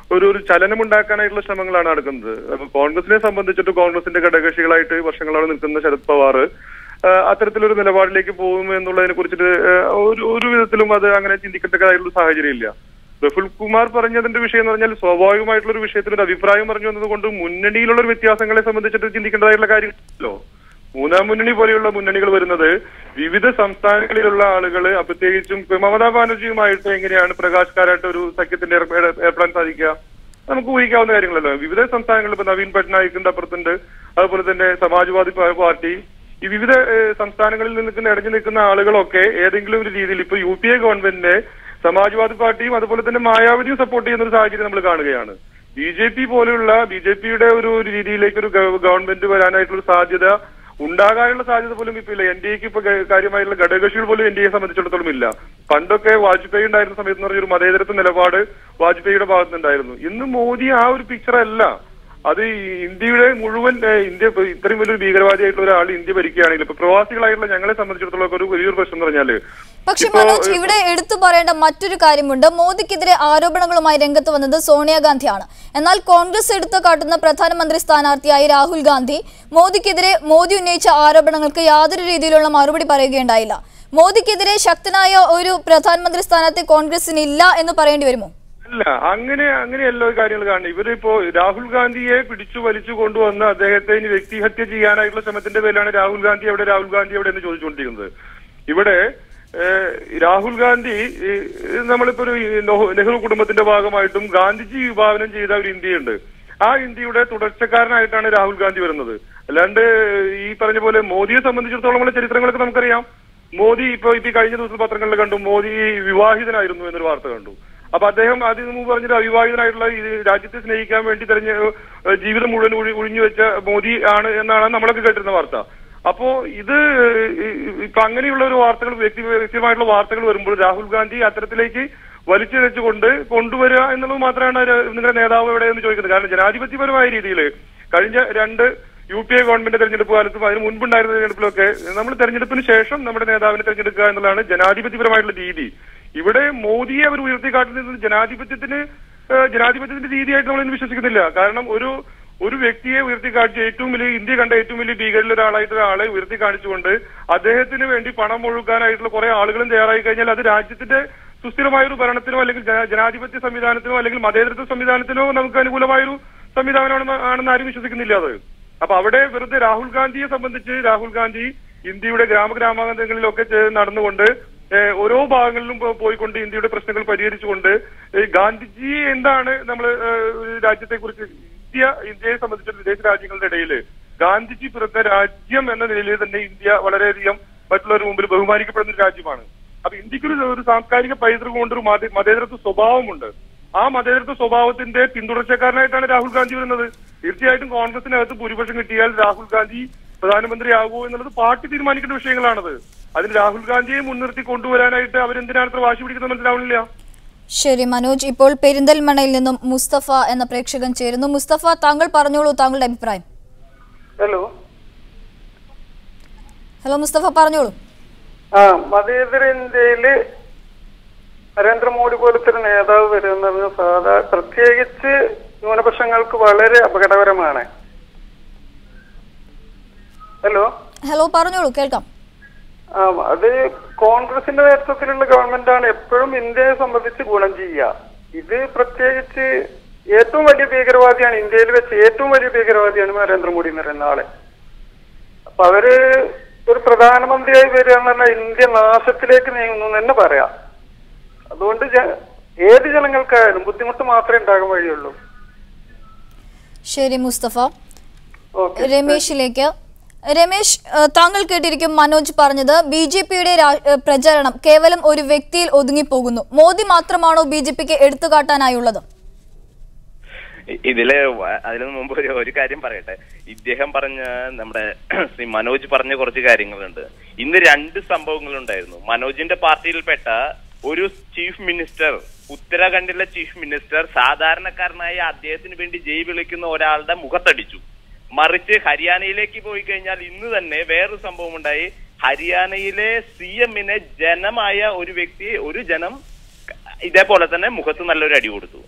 ഒരു ഒരു ചലനം ഉണ്ടാക്കാനായിട്ടുള്ള ശ്രമങ്ങളാണ് നടക്കുന്നത് അപ്പൊ കോൺഗ്രസിനെ സംബന്ധിച്ചിട്ട് കോൺഗ്രസിന്റെ ഘടകകക്ഷികളായിട്ട് വർഷങ്ങളാണ് നിൽക്കുന്ന ശരത് പവാർ ആ, അത്തരത്തിലൊരു നിലപാടിലേക്ക് പോകും എന്നുള്ളതിനെ കുറിച്ചിട്ട് ആ, ഒരു ഒരു വിധത്തിലും അത് അങ്ങനെ ചിന്തിക്കത്തക്കതായിട്ടുള്ള സാഹചര്യം ഇല്ല പ്രഫുൽ കുമാർ പറഞ്ഞതിന്റെ വിഷയം എന്ന് പറഞ്ഞാൽ സ്വാഭാവികമായിട്ടുള്ള ഒരു വിഷയത്തിൽ ഒരു അഭിപ്രായം പറഞ്ഞു വന്നതുകൊണ്ട് മുന്നണിയിലുള്ള ഒരു വ്യത്യാസങ്ങളെ സംബന്ധിച്ചിട്ട് ചിന്തിക്കേണ്ടതായിട്ടുള്ള കാര്യമില്ലല്ലോ മൂന്നാം മുന്നണി പോലെയുള്ള മുന്നണികൾ വരുന്നത് വിവിധ സംസ്ഥാനങ്ങളിലുള്ള ആളുകൾ പ്രത്യേകിച്ചും ഇപ്പൊ മമതാ ബാനർജിയുമായിട്ട് എങ്ങനെയാണ് പ്രകാശ് കാരാട്ട് ഒരു സഖ്യത്തിന്റെ ഏർപ്പെ- ഏർപ്പെടാൻ സാധിക്കുക നമുക്ക് ഊഹിക്കാവുന്ന കാര്യങ്ങളല്ലോ വിവിധ സംസ്ഥാനങ്ങളിൽ ഇപ്പൊ നവീൻ പട്നായിക്കിന്റെ അപ്പുറത്തുണ്ട് അതുപോലെ തന്നെ സമാജ്വാദി പ- പാർട്ടി ഈ വിവിധ ഏഹ്, സംസ്ഥാനങ്ങളിൽ നിന്ന് നിൽക്കുന്ന ഇടഞ്ഞു നിൽക്കുന്ന ആളുകളൊക്കെ ഏതെങ്കിലും ഒരു രീതിയിൽ ഇപ്പൊ യു പി എ ഗവൺമെന്റിനെ സമാജ്വാദി പാർട്ടിയും അതുപോലെ തന്നെ മായാവതിയും സപ്പോർട്ട് ചെയ്യുന്ന ഒരു സാഹചര്യം നമ്മൾ കാണുകയാണ് ബി ജെ പി പോലെയുള്ള ബി ജെ പിയുടെ ഒരു ഒരു രീതിയിലേക്ക് ഒരു ഗവ- ഗവൺമെന്റ് വരാനായിട്ടുള്ള ഒരു സാധ്യത ഉണ്ടാകാനുള്ള സാധ്യത പോലും ഇപ്പൊ ഇല്ല എൻ ഡി എക്ക് ഇപ്പൊ ഗ- കാര്യമായിട്ടുള്ള ഘടകകക്ഷികൾ പോലും എൻ ഡി എ സംബന്ധിച്ചിടത്തോളം ഇല്ല പണ്ടൊക്കെ വാജ്പേയി ഉണ്ടായിരുന്ന സമയത്ത് എന്ന് പറഞ്ഞ ഒരു മതേതരത്വ നിലപാട് വാജ്പേയിയുടെ ഭാഗത്തുനിന്നുണ്ടായിരുന്നു ഇന്ന് മോദി ആ ഒരു പിക്ചർ അല്ല അത് ഈ ഇന്ത്യയുടെ മുഴുവൻ ഏഹ്, ഇന്ത്യ ഇപ്പൊ ഇത്രയും വലിയൊരു ഭീകരവാദിയായിട്ടുള്ള ഒരാൾ ഇന്ത്യ ഭരിക്കുകയാണെങ്കിൽ ഇപ്പൊ പ്രവാസികളായിട്ടുള്ള ഞങ്ങളെ സംബന്ധിച്ചിടത്തോളം ഒക്കെ ഒരു വലിയൊരു പ്രശ്നം എന്ന് പറഞ്ഞാല് പക്ഷെ ഇപ്പോ, മനോജ് ഇവിടെ എടുത്തു പറയേണ്ട മറ്റൊരു കാര്യമുണ്ട് മോദിക്കെതിരെ ആരോപണങ്ങളുമായി രംഗത്ത് വന്നത് സോണിയാഗാന്ധിയാണ് എന്നാൽ കോൺഗ്രസ് എടുത്തു കാട്ടുന്ന പ്രധാനമന്ത്രി സ്ഥാനാർത്ഥിയായി രാഹുൽ ഗാന്ധി മോദിക്കെതിരെ മോദി ഉന്നയിച്ച ആരോപണങ്ങൾക്ക് യാതൊരു രീതിയിലുള്ള മറുപടി പറയുകയുണ്ടായില്ല മോദിക്കെതിരെ ശക്തനായ ഒരു പ്രധാനമന്ത്രി സ്ഥാനാർത്ഥി കോൺഗ്രസിന് ഇല്ല എന്ന് പറയേണ്ടി വരുമോ അല്ല അങ്ങനെ അങ്ങനെയല്ല കാര്യങ്ങൾ കാണുന്നത് ഇവരിപ്പോ രാഹുൽ ഗാന്ധിയെ പിടിച്ചു വലിച്ചു കൊണ്ടുവന്ന് അദ്ദേഹത്തെ ഇനി വ്യക്തിഹത്യ ചെയ്യാനായിട്ടുള്ള ശ്രമത്തിന്റെ പേരിലാണ് രാഹുൽ ഗാന്ധി എവിടെ രാഹുൽ ഗാന്ധി എവിടെ എന്ന് ചോദിച്ചുകൊണ്ടിരിക്കുന്നത് ഇവിടെ ഏഹ്, രാഹുൽ ഗാന്ധി ഈ, നമ്മളിപ്പോ ഒരു ഈ നെഹ്റു നെഹ്റു കുടുംബത്തിന്റെ ഭാഗമായിട്ടും ഗാന്ധിജി വിഭാവനം ചെയ്ത ഒരു ഇന്ത്യയുണ്ട് ആ ഇന്ത്യയുടെ തുടർച്ചക്കാരനായിട്ടാണ് രാഹുൽ ഗാന്ധി വരുന്നത് അല്ലാണ്ട് ഈ പറഞ്ഞ പോലെ മോദിയെ സംബന്ധിച്ചിടത്തോളം ഉള്ള ചരിത്രങ്ങളൊക്കെ നമുക്കറിയാം മോദി ഇപ്പൊ ഇപ്പൊ ഈ കഴിഞ്ഞ ദിവസം പത്രങ്ങളിൽ കണ്ടു മോദി വിവാഹിതനായിരുന്നു എന്നൊരു വാർത്ത കണ്ടു അപ്പൊ അദ്ദേഹം അതിന് മുമ്പ് പറഞ്ഞിട്ട് അവിവാഹിതനായിട്ടുള്ള ഈ രാജ്യത്തെ സ്നേഹിക്കാൻ വേണ്ടി തെരഞ്ഞ ഏഹ് ജീവിതം മുഴുവൻ ഒഴി- ഒഴിഞ്ഞു വെച്ച മോദി ആണ് എന്നാണ് നമ്മളൊക്കെ കേട്ടിരുന്ന വാർത്ത അപ്പോ ഇത് ഈ- ഇപ്പൊ അങ്ങനെയുള്ള ഒരു വാർത്തകൾ വ്യക്തി വ്യക്തിപരമായിട്ടുള്ള വാർത്തകൾ വരുമ്പോൾ രാഹുൽ ഗാന്ധി അത്തരത്തിലേക്ക് വലിച്ചിഴച്ചുകൊണ്ട് കൊണ്ടുവരിക എന്നുള്ളത് മാത്രമാണ് ഒരു- നിങ്ങളുടെ നേതാവ് എവിടെയെന്ന് ചോദിക്കുന്നത് കാരണം ജനാധിപത്യപരമായ രീതിയിൽ കഴിഞ്ഞ രണ്ട് യു പി എ ഗവൺമെന്റ് തെരഞ്ഞെടുപ്പ് കാലത്തും അതിന് മുൻപുണ്ടായിരുന്ന തെരഞ്ഞെടുപ്പിലൊക്കെ നമ്മൾ തെരഞ്ഞെടുപ്പിന് ശേഷം നമ്മുടെ നേതാവിനെ തെരഞ്ഞെടുക്കുക എന്നുള്ളതാണ് ജനാധിപത്യപരമായിട്ടുള്ള രീതി ഇവിടെ മോദിയെ അവർ ഉയർത്തിക്കാട്ടുന്നത് ജനാധിപത്യത്തിന് ഏഹ്, ജനാധിപത്യത്തിന്റെ രീതിയായിട്ട് നമ്മൾ ഇന്ന് വിശ്വസിക്കുന്നില്ല കാരണം ഒരു ഒരു വ്യക്തിയെ ഉയർത്തിക്കാണിച്ച് ഏറ്റവും വലിയ ഇന്ത്യ കണ്ട ഏറ്റവും വലിയ ഭീകരിൽ ഒരാളായിട്ട് ഒരാളെ ഉയർത്തി കാണിച്ചുകൊണ്ട് അദ്ദേഹത്തിന് വേണ്ടി പണം ഒഴുകാനായിട്ടുള്ള കുറെ ആളുകളും തയ്യാറായി കഴിഞ്ഞാൽ അത് രാജ്യത്തിന്റെ സുസ്ഥിരമായ ഒരു ഭരണത്തിനോ അല്ലെങ്കിൽ ജന- ജനാധിപത്യ സംവിധാനത്തിനോ അല്ലെങ്കിൽ മതേതരത്വ സംവിധാനത്തിനോ നമുക്ക് അനുകൂലമായൊരു സംവിധാനമാണെന്ന് ആണെന്ന് ആരും വിശ്വസിക്കുന്നില്ല അത് അപ്പൊ അവിടെ വെറുതെ രാഹുൽ ഗാന്ധിയെ സംബന്ധിച്ച് രാഹുൽ ഗാന്ധി ഇന്ത്യയുടെ ഗ്രാമഗ്രാമാന്തരങ്ങളിലൊക്കെ ചെ- നടന്നുകൊണ്ട് ഏഹ്, ഓരോ ഭാഗങ്ങളിലും പോ- പോയിക്കൊണ്ട് ഇന്ത്യയുടെ പ്രശ്നങ്ങൾ പരിഹരിച്ചുകൊണ്ട് ഏഹ്, ഗാന്ധിജി എന്താണ് നമ്മൾ രാജ്യത്തെ കുറിച്ച് ഇന്ത്യ ഇന്ത്യയെ സംബന്ധിച്ച് വിദേശ രാജ്യങ്ങളുടെ ഇടയിൽ ഗാന്ധിജി പിറന്ന രാജ്യം എന്ന നിലയിൽ തന്നെ ഇന്ത്യ വളരെയധികം മറ്റുള്ളവരുടെ മുമ്പിൽ ബഹുമാനിക്കപ്പെടുന്ന ഒരു രാജ്യമാണ് അപ്പൊ ഇന്ത്യക്കൊരു ഒരു സാംസ്കാരിക പൈതൃകം കൊണ്ട് ഒരു മത- മതേതരത്വ സ്വഭാവമുണ്ട് ആ മതേതരത്വ സ്വഭാവത്തിന്റെ പിന്തുടർച്ചക്കാരനായിട്ടാണ് രാഹുൽ ഗാന്ധി വരുന്നത് തീർച്ചയായിട്ടും കോൺഗ്രസിനകത്ത് ഭൂരിപക്ഷം കിട്ടിയാൽ രാഹുൽ ഗാന്ധി പ്രധാനമന്ത്രിയാകുമോ എന്നുള്ളത് പാർട്ടി തീരുമാനിക്കേണ്ട വിഷയങ്ങളാണത് അതിന് രാഹുൽ ഗാന്ധിയെ മുൻനിർത്തി കൊണ്ടുവരാനായിട്ട് അവരെന്തിനാണ് ഇത്ര വാശി പിടിക്കുന്നത് മനസ്സിലാവുന്നില്ല ശരി മനോജ് ഇപ്പോൾ പെരിന്തൽമണ്ണയിൽ നിന്നും മുസ്തഫ എന്ന പ്രേക്ഷകൻ ചേരുന്നു മുസ്തഫ താങ്കൾ പറഞ്ഞോളൂ താങ്കളുടെ അഭിപ്രായം ഹലോ ഹലോ മുസ്തഫ പറഞ്ഞോളൂ ആ മതേതര ഇന്ത്യയില് നരേന്ദ്രമോദി പോലത്തെ ഒരു നേതാവ് വരുമെന്ന് പറഞ്ഞ സാധാ പ്രത്യേകിച്ച് ന്യൂനപക്ഷങ്ങൾക്ക് വളരെ അപകടകരമാണ് ഹലോ ഹലോ പറഞ്ഞോളൂ കേൾക്കാം ആ അത് കോൺഗ്രസിന്റെ നേതൃത്വത്തിലുള്ള ഗവൺമെന്റാണ് എപ്പോഴും ഇന്ത്യയെ സംബന്ധിച്ച് ഗുണം ചെയ്യുക ഇത് പ്രത്യേകിച്ച് ഏറ്റവും വലിയ ഭീകരവാദിയാണ് ഇന്ത്യയിൽ വെച്ച് ഏറ്റവും വലിയ ഭീകരവാദിയാണ് നരേന്ദ്രമോദി എന്ന് പറയുന്ന ആള് അപ്പൊ അവര് ഒരു പ്രധാനമന്ത്രിയായി വരിക എന്ന് പറഞ്ഞാൽ ഇന്ത്യ നാശത്തിലേക്ക് നീങ്ങുന്നു എന്ന് തന്നെ പറയാം അതുകൊണ്ട് ജ- ഏത് ജനങ്ങൾക്കായാലും ബുദ്ധിമുട്ട് മാത്രമേ ഉണ്ടാകാൻ വഴിയുള്ളൂ ശരി മുസ്തഫ രമേശിലേക്ക് രമേശ് ഏഹ്, താങ്കൾ കേട്ടിരിക്കും മനോജ് പറഞ്ഞത് ബി ജെ പിയുടെ പ്രചരണം കേവലം ഒരു വ്യക്തിയിൽ ഒതുങ്ങിപ്പോകുന്നു മോദി മാത്രമാണോ ബി ജെ പിക്ക് എടുത്തുകാട്ടാനായുള്ളത് ഇ- ഇതില് വ- അതിനു മുമ്പ് ഒരു ഒരു കാര്യം പറയട്ടെ ഇദ്ദേഹം പറഞ്ഞ നമ്മുടെ ശ്രീ മനോജ് പറഞ്ഞ കുറച്ച് കാര്യങ്ങളുണ്ട് ഇന്ന് രണ്ട് സംഭവങ്ങളുണ്ടായിരുന്നു മനോജിന്റെ പാർട്ടിയിൽപ്പെട്ട ഒരു ചീഫ് മിനിസ്റ്റർ ഉത്തരാഖണ്ഡിലെ ചീഫ് മിനിസ്റ്റർ സാധാരണക്കാരനായ അദ്ദേഹത്തിന് വേണ്ടി ജയ് വിളിക്കുന്ന ഒരാളുടെ മുഖത്തടിച്ചു മറിച്ച് ഹരിയാനയിലേക്ക് പോയി കഴിഞ്ഞാൽ ഇന്ന് തന്നെ വേറൊരു സംഭവം ഉണ്ടായി ഹരിയാനയിലെ സി എമ്മിനെ ജനമായ ഒരു വ്യക്തി ഒരു ജനം ഇതേപോലെ തന്നെ മുഖത്ത് നല്ലൊരു അടി കൊടുത്തു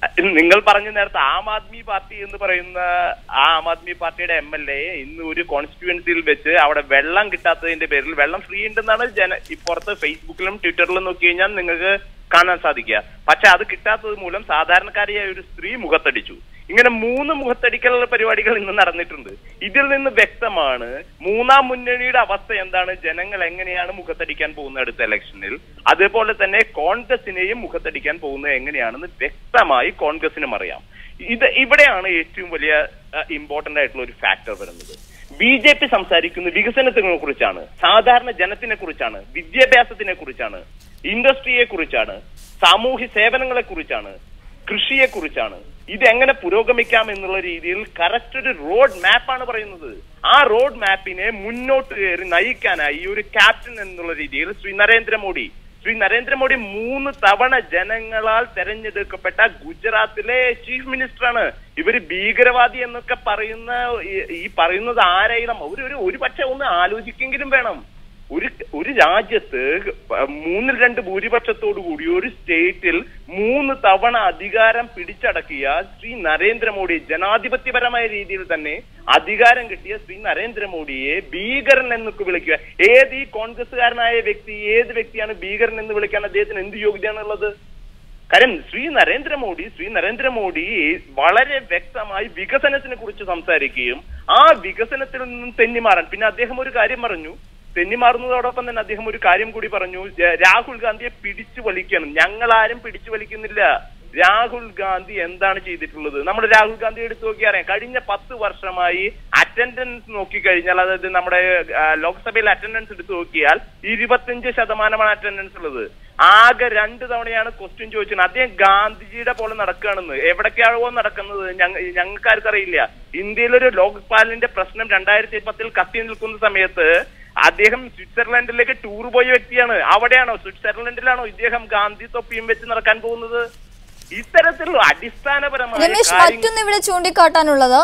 നിങ്ങൾ പറഞ്ഞ നേരത്തെ ആം ആദ്മി പാർട്ടി എന്ന് പറയുന്ന ആ ആം ആദ്മി പാർട്ടിയുടെ എം എൽ എ ഇന്ന് ഒരു കോൺസ്റ്റിറ്റ്യുവൻസിയിൽ വെച്ച് അവിടെ വെള്ളം കിട്ടാത്തതിന്റെ പേരിൽ വെള്ളം ഫ്രീ ഉണ്ടെന്നാണ് ജന ഈ പുറത്ത് ഫേസ്ബുക്കിലും ട്വിറ്ററിലും നോക്കി കഴിഞ്ഞാൽ നിങ്ങൾക്ക് കാണാൻ സാധിക്കുക പക്ഷെ അത് കിട്ടാത്തത് മൂലം സാധാരണക്കാരിയായ ഒരു സ്ത്രീ മുഖത്തടിച്ചു ഇങ്ങനെ മൂന്ന് മുഖത്തടിക്കലുള്ള പരിപാടികൾ ഇന്ന് നടന്നിട്ടുണ്ട് ഇതിൽ നിന്ന് വ്യക്തമാണ് മൂന്നാം മുന്നണിയുടെ അവസ്ഥ എന്താണ് ജനങ്ങൾ എങ്ങനെയാണ് മുഖത്തടിക്കാൻ പോകുന്നത് അടുത്ത ഇലക്ഷനിൽ അതേപോലെ തന്നെ കോൺഗ്രസിനെയും മുഖത്തടിക്കാൻ പോകുന്നത് എങ്ങനെയാണെന്ന് വ്യക്തമായി കോൺഗ്രസിനും അറിയാം ഇത് ഇവിടെയാണ് ഏറ്റവും വലിയ ഇമ്പോർട്ടന്റ് ആയിട്ടുള്ള ഒരു ഫാക്ടർ വരുന്നത് ബി ജെ പി സംസാരിക്കുന്നത് വികസനത്തിനെ കുറിച്ചാണ് സാധാരണ ജനത്തിനെ കുറിച്ചാണ് വിദ്യാഭ്യാസത്തിനെ കുറിച്ചാണ് ഇൻഡസ്ട്രിയെ കുറിച്ചാണ് സാമൂഹ്യ സേവനങ്ങളെ കുറിച്ചാണ് കൃഷിയെ കുറിച്ചാണ് ഇത് എങ്ങനെ പുരോഗമിക്കാം എന്നുള്ള രീതിയിൽ കറക്റ്റ് ഒരു റോഡ് മാപ്പാണ് പറയുന്നത് ആ റോഡ് മാപ്പിനെ മുന്നോട്ട് കയറി നയിക്കാനായി ഒരു ക്യാപ്റ്റൻ എന്നുള്ള രീതിയിൽ ശ്രീ നരേന്ദ്രമോദി ശ്രീ നരേന്ദ്രമോദി മൂന്ന് തവണ ജനങ്ങളാൽ തെരഞ്ഞെടുക്കപ്പെട്ട ഗുജറാത്തിലെ ചീഫ് മിനിസ്റ്ററാണ് ഇവര് ഭീകരവാദി എന്നൊക്കെ പറയുന്ന ഈ- ഈ പറയുന്നത് ആരായാലും ഒരു ഒരു ഒരു പക്ഷെ ഒന്ന് ആലോചിക്കെങ്കിലും വേണം ഒരു ഒരു രാജ്യത്ത് മൂന്നിൽ രണ്ട് ഭൂരിപക്ഷത്തോടു കൂടി ഒരു സ്റ്റേറ്റിൽ മൂന്ന് തവണ അധികാരം പിടിച്ചടക്കിയ ശ്രീ നരേന്ദ്രമോദി ജനാധിപത്യപരമായ രീതിയിൽ തന്നെ അധികാരം കിട്ടിയ ശ്രീ നരേന്ദ്രമോദിയെ ഭീകരൻ എന്നൊക്കെ വിളിക്കുക ഏത് ഈ കോൺഗ്രസ്സുകാരനായ വ്യക്തി ഏത് വ്യക്തിയാണ് ഭീകരൻ എന്ന് വിളിക്കാൻ അദ്ദേഹത്തിന് എന്ത് യോഗ്യതയാണുള്ളത് കാര്യം ശ്രീ നരേന്ദ്രമോദി ശ്രീ നരേന്ദ്രമോദി വളരെ വ്യക്തമായി വികസനത്തിനെ കുറിച്ച് സംസാരിക്കുകയും ആ വികസനത്തിൽ നിന്നും തെന്നിമാറാൻ പിന്നെ അദ്ദേഹം ഒരു കാര്യം പറഞ്ഞു തെന്നിമാറുന്നതോടൊപ്പം തന്നെ അദ്ദേഹം ഒരു കാര്യം കൂടി പറഞ്ഞു ജ- രാഹുൽ ഗാന്ധിയെ പിടിച്ചു വലിക്കണം ഞങ്ങൾ ആരും പിടിച്ചു വലിക്കുന്നില്ല രാഹുൽ ഗാന്ധി എന്താണ് ചെയ്തിട്ടുള്ളത് നമ്മൾ രാഹുൽ ഗാന്ധി എടുത്തു നോക്കിയാറിയാം കഴിഞ്ഞ പത്ത് വർഷമായി അറ്റൻഡൻസ് നോക്കിക്കഴിഞ്ഞാൽ അതായത് നമ്മുടെ ആ, ലോക്സഭയിൽ അറ്റൻഡൻസ് എടുത്തു നോക്കിയാൽ ഇരുപത്തിയഞ്ച് ശതമാനമാണ് അറ്റൻഡൻസ് ഉള്ളത് ആകെ രണ്ട് തവണയാണ് ക്വസ്റ്റ്യൻ ചോദിച്ചത് അദ്ദേഹം ഗാന്ധിജിയുടെ പോലെ നടക്കുകയാണെന്ന് എവിടേക്കാണോ നടക്കുന്നത് ഞങ്ങ ഞങ്ങൾക്ക് ആർക്കറിയില്ല ഇന്ത്യയിലൊരു ലോക്പാലിന്റെ പ്രശ്നം രണ്ടായിരത്തി പത്തിൽ കത്തി നിൽക്കുന്ന സമയത്ത് അദ്ദേഹം സ്വിറ്റ്സർലൻഡിലേക്ക് ടൂർ പോയ വ്യക്തിയാണ് അവിടെയാണോ സ്വിറ്റ്സർലൻഡിലാണോ ഇദ്ദേഹം ഗാന്ധി തൊപ്പിയും വെച്ച് നടക്കാൻ പോകുന്നത് ഇത്തരത്തിലുള്ള അടിസ്ഥാനപരമായ രമേശ് കാര്യങ്ങൾ മറ്റൊന്ന് ഇവിടെ ചൂണ്ടിക്കാട്ടാനുള്ളത്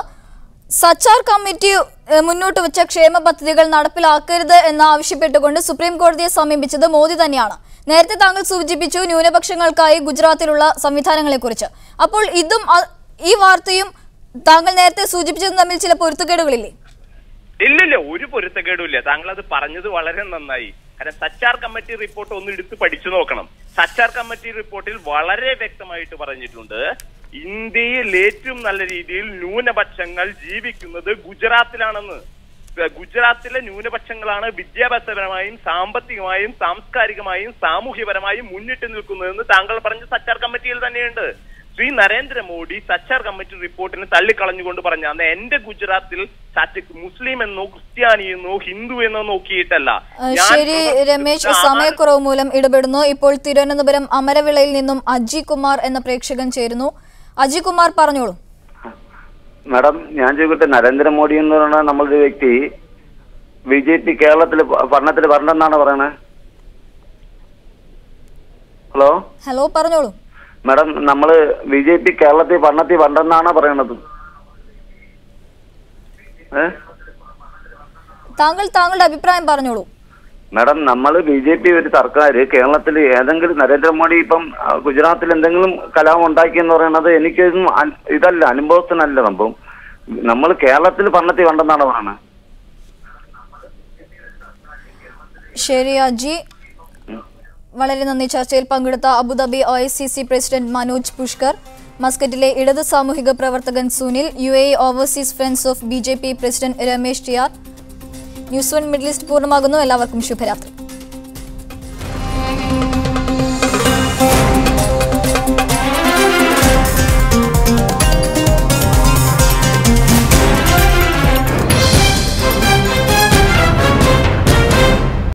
സച്ചാർ കമ്മിറ്റി ഏഹ്, മുന്നോട്ട് വെച്ച ക്ഷേമ പദ്ധതികൾ നടപ്പിലാക്കരുത് എന്ന് ആവശ്യപ്പെട്ടുകൊണ്ട് സുപ്രീം കോടതിയെ സമീപിച്ചത് മോദി തന്നെയാണ് നേരത്തെ താങ്കൾ സൂചിപ്പിച്ചു ന്യൂനപക്ഷങ്ങൾക്കായി ഗുജറാത്തിലുള്ള സംവിധാനങ്ങളെക്കുറിച്ച് അപ്പോൾ ഇതും അ- ഈ വാർത്തയും താങ്കൾ നേരത്തെ സൂചിപ്പിച്ചതും തമ്മിൽ ചില പൊരുത്തക്കേടുകളില്ലേ ഇല്ലില്ല ഒരു പൊരുത്തക്കേടുമില്ല താങ്കൾ അത് പറഞ്ഞത് വളരെ നന്നായി കാരണം സച്ചാർ കമ്മിറ്റി റിപ്പോർട്ട് ഒന്ന് എടുത്ത് പഠിച്ചു നോക്കണം സച്ചാർ കമ്മിറ്റി റിപ്പോർട്ടിൽ വളരെ വ്യക്തമായിട്ട് പറഞ്ഞിട്ടുണ്ട് ഇന്ത്യയിൽ ഏറ്റവും നല്ല രീതിയിൽ ന്യൂനപക്ഷങ്ങൾ ജീവിക്കുന്നത് ഗുജറാത്തിലാണെന്ന് ഏഹ് ഗുജറാത്തിലെ ന്യൂനപക്ഷങ്ങളാണ് വിദ്യാഭ്യാസപരമായും സാമ്പത്തികമായും സാംസ്കാരികമായും സാമൂഹ്യപരമായും മുന്നിട്ട് നിൽക്കുന്നതെന്ന് താങ്കൾ പറഞ്ഞ സച്ചാർ കമ്മിറ്റിയിൽ തന്നെയുണ്ട് ശ്രീ നരേന്ദ്രമോദി സച്ചാർ കമ്മിറ്റി റിപ്പോർട്ടിനെ തള്ളിക്കളഞ്ഞുകൊണ്ട് പറഞ്ഞ അന്ന് എന്റെ ഗുജറാത്തിൽ സച്ച് മുസ്ലിം എന്നോ ക്രിസ്ത്യാനി എന്നോ ഹിന്ദു എന്നോ നോക്കിയിട്ടല്ല ഏഹ്, ഞാൻ ശരി രമേശ് പ്രവർത്തിച്ച സമയക്കുറവ് മൂലം ഇടപെടുന്നു ഇപ്പോൾ തിരുവനന്തപുരം അമരവിളയിൽ നിന്നും അജി കുമാർ എന്ന പ്രേക്ഷകൻ ചേരുന്നു അജി കുമാർ പറഞ്ഞോളൂ മാഡം ഞാൻ ചോദിക്കട്ടെ നരേന്ദ്രമോദി എന്ന് പറയുന്ന നമ്മളൊരു വ്യക്തി ബി ജെ പി കേരളത്തിൽ ഭരണത്തിൽ വരണ്ടെന്നാണ് പറയണത് ഹലോ ഹലോ പറഞ്ഞോളൂ മാഡം നമ്മള് ബി ജെ പി കേരളത്തിൽ ഭരണത്തിൽ വരണ്ടെന്നാണ് പറയണത് ഏ താങ്കൾ താങ്കളുടെ അഭിപ്രായം പറഞ്ഞോളൂ മാഡം നമ്മൾ ബി ജെ പി ഒരു സർക്കാർ കേരളത്തിൽ ഏതെങ്കിലും നരേന്ദ്രമോദി ഇപ്പം ആ, ഗുജറാത്തിൽ എന്തെങ്കിലും കലാപം ഉണ്ടാക്കിയെന്ന് പറയുന്നത് എനിക്കൊന്നും അൻ- ഇതല്ല അനുഭവത്തിനല്ല സംഭവം നമ്മൾ കേരളത്തിൽ ഭരണത്തിൽ വണ്ടെന്നാണ് പറയുന്നത് ശരി അജി വളരെ നന്ദി ചർച്ചയിൽ പങ്കെടുത്ത Abu Dhabi O I C C president Manoj Pushkar മസ്കറ്റിലെ ഇടത് സാമൂഹിക പ്രവർത്തകൻ Sunil U A overseas friends of B J P president Ramesh T R news one Middle East പൂർണ്ണമാകുന്നു എല്ലാവർക്കും ശുഭരാത്രി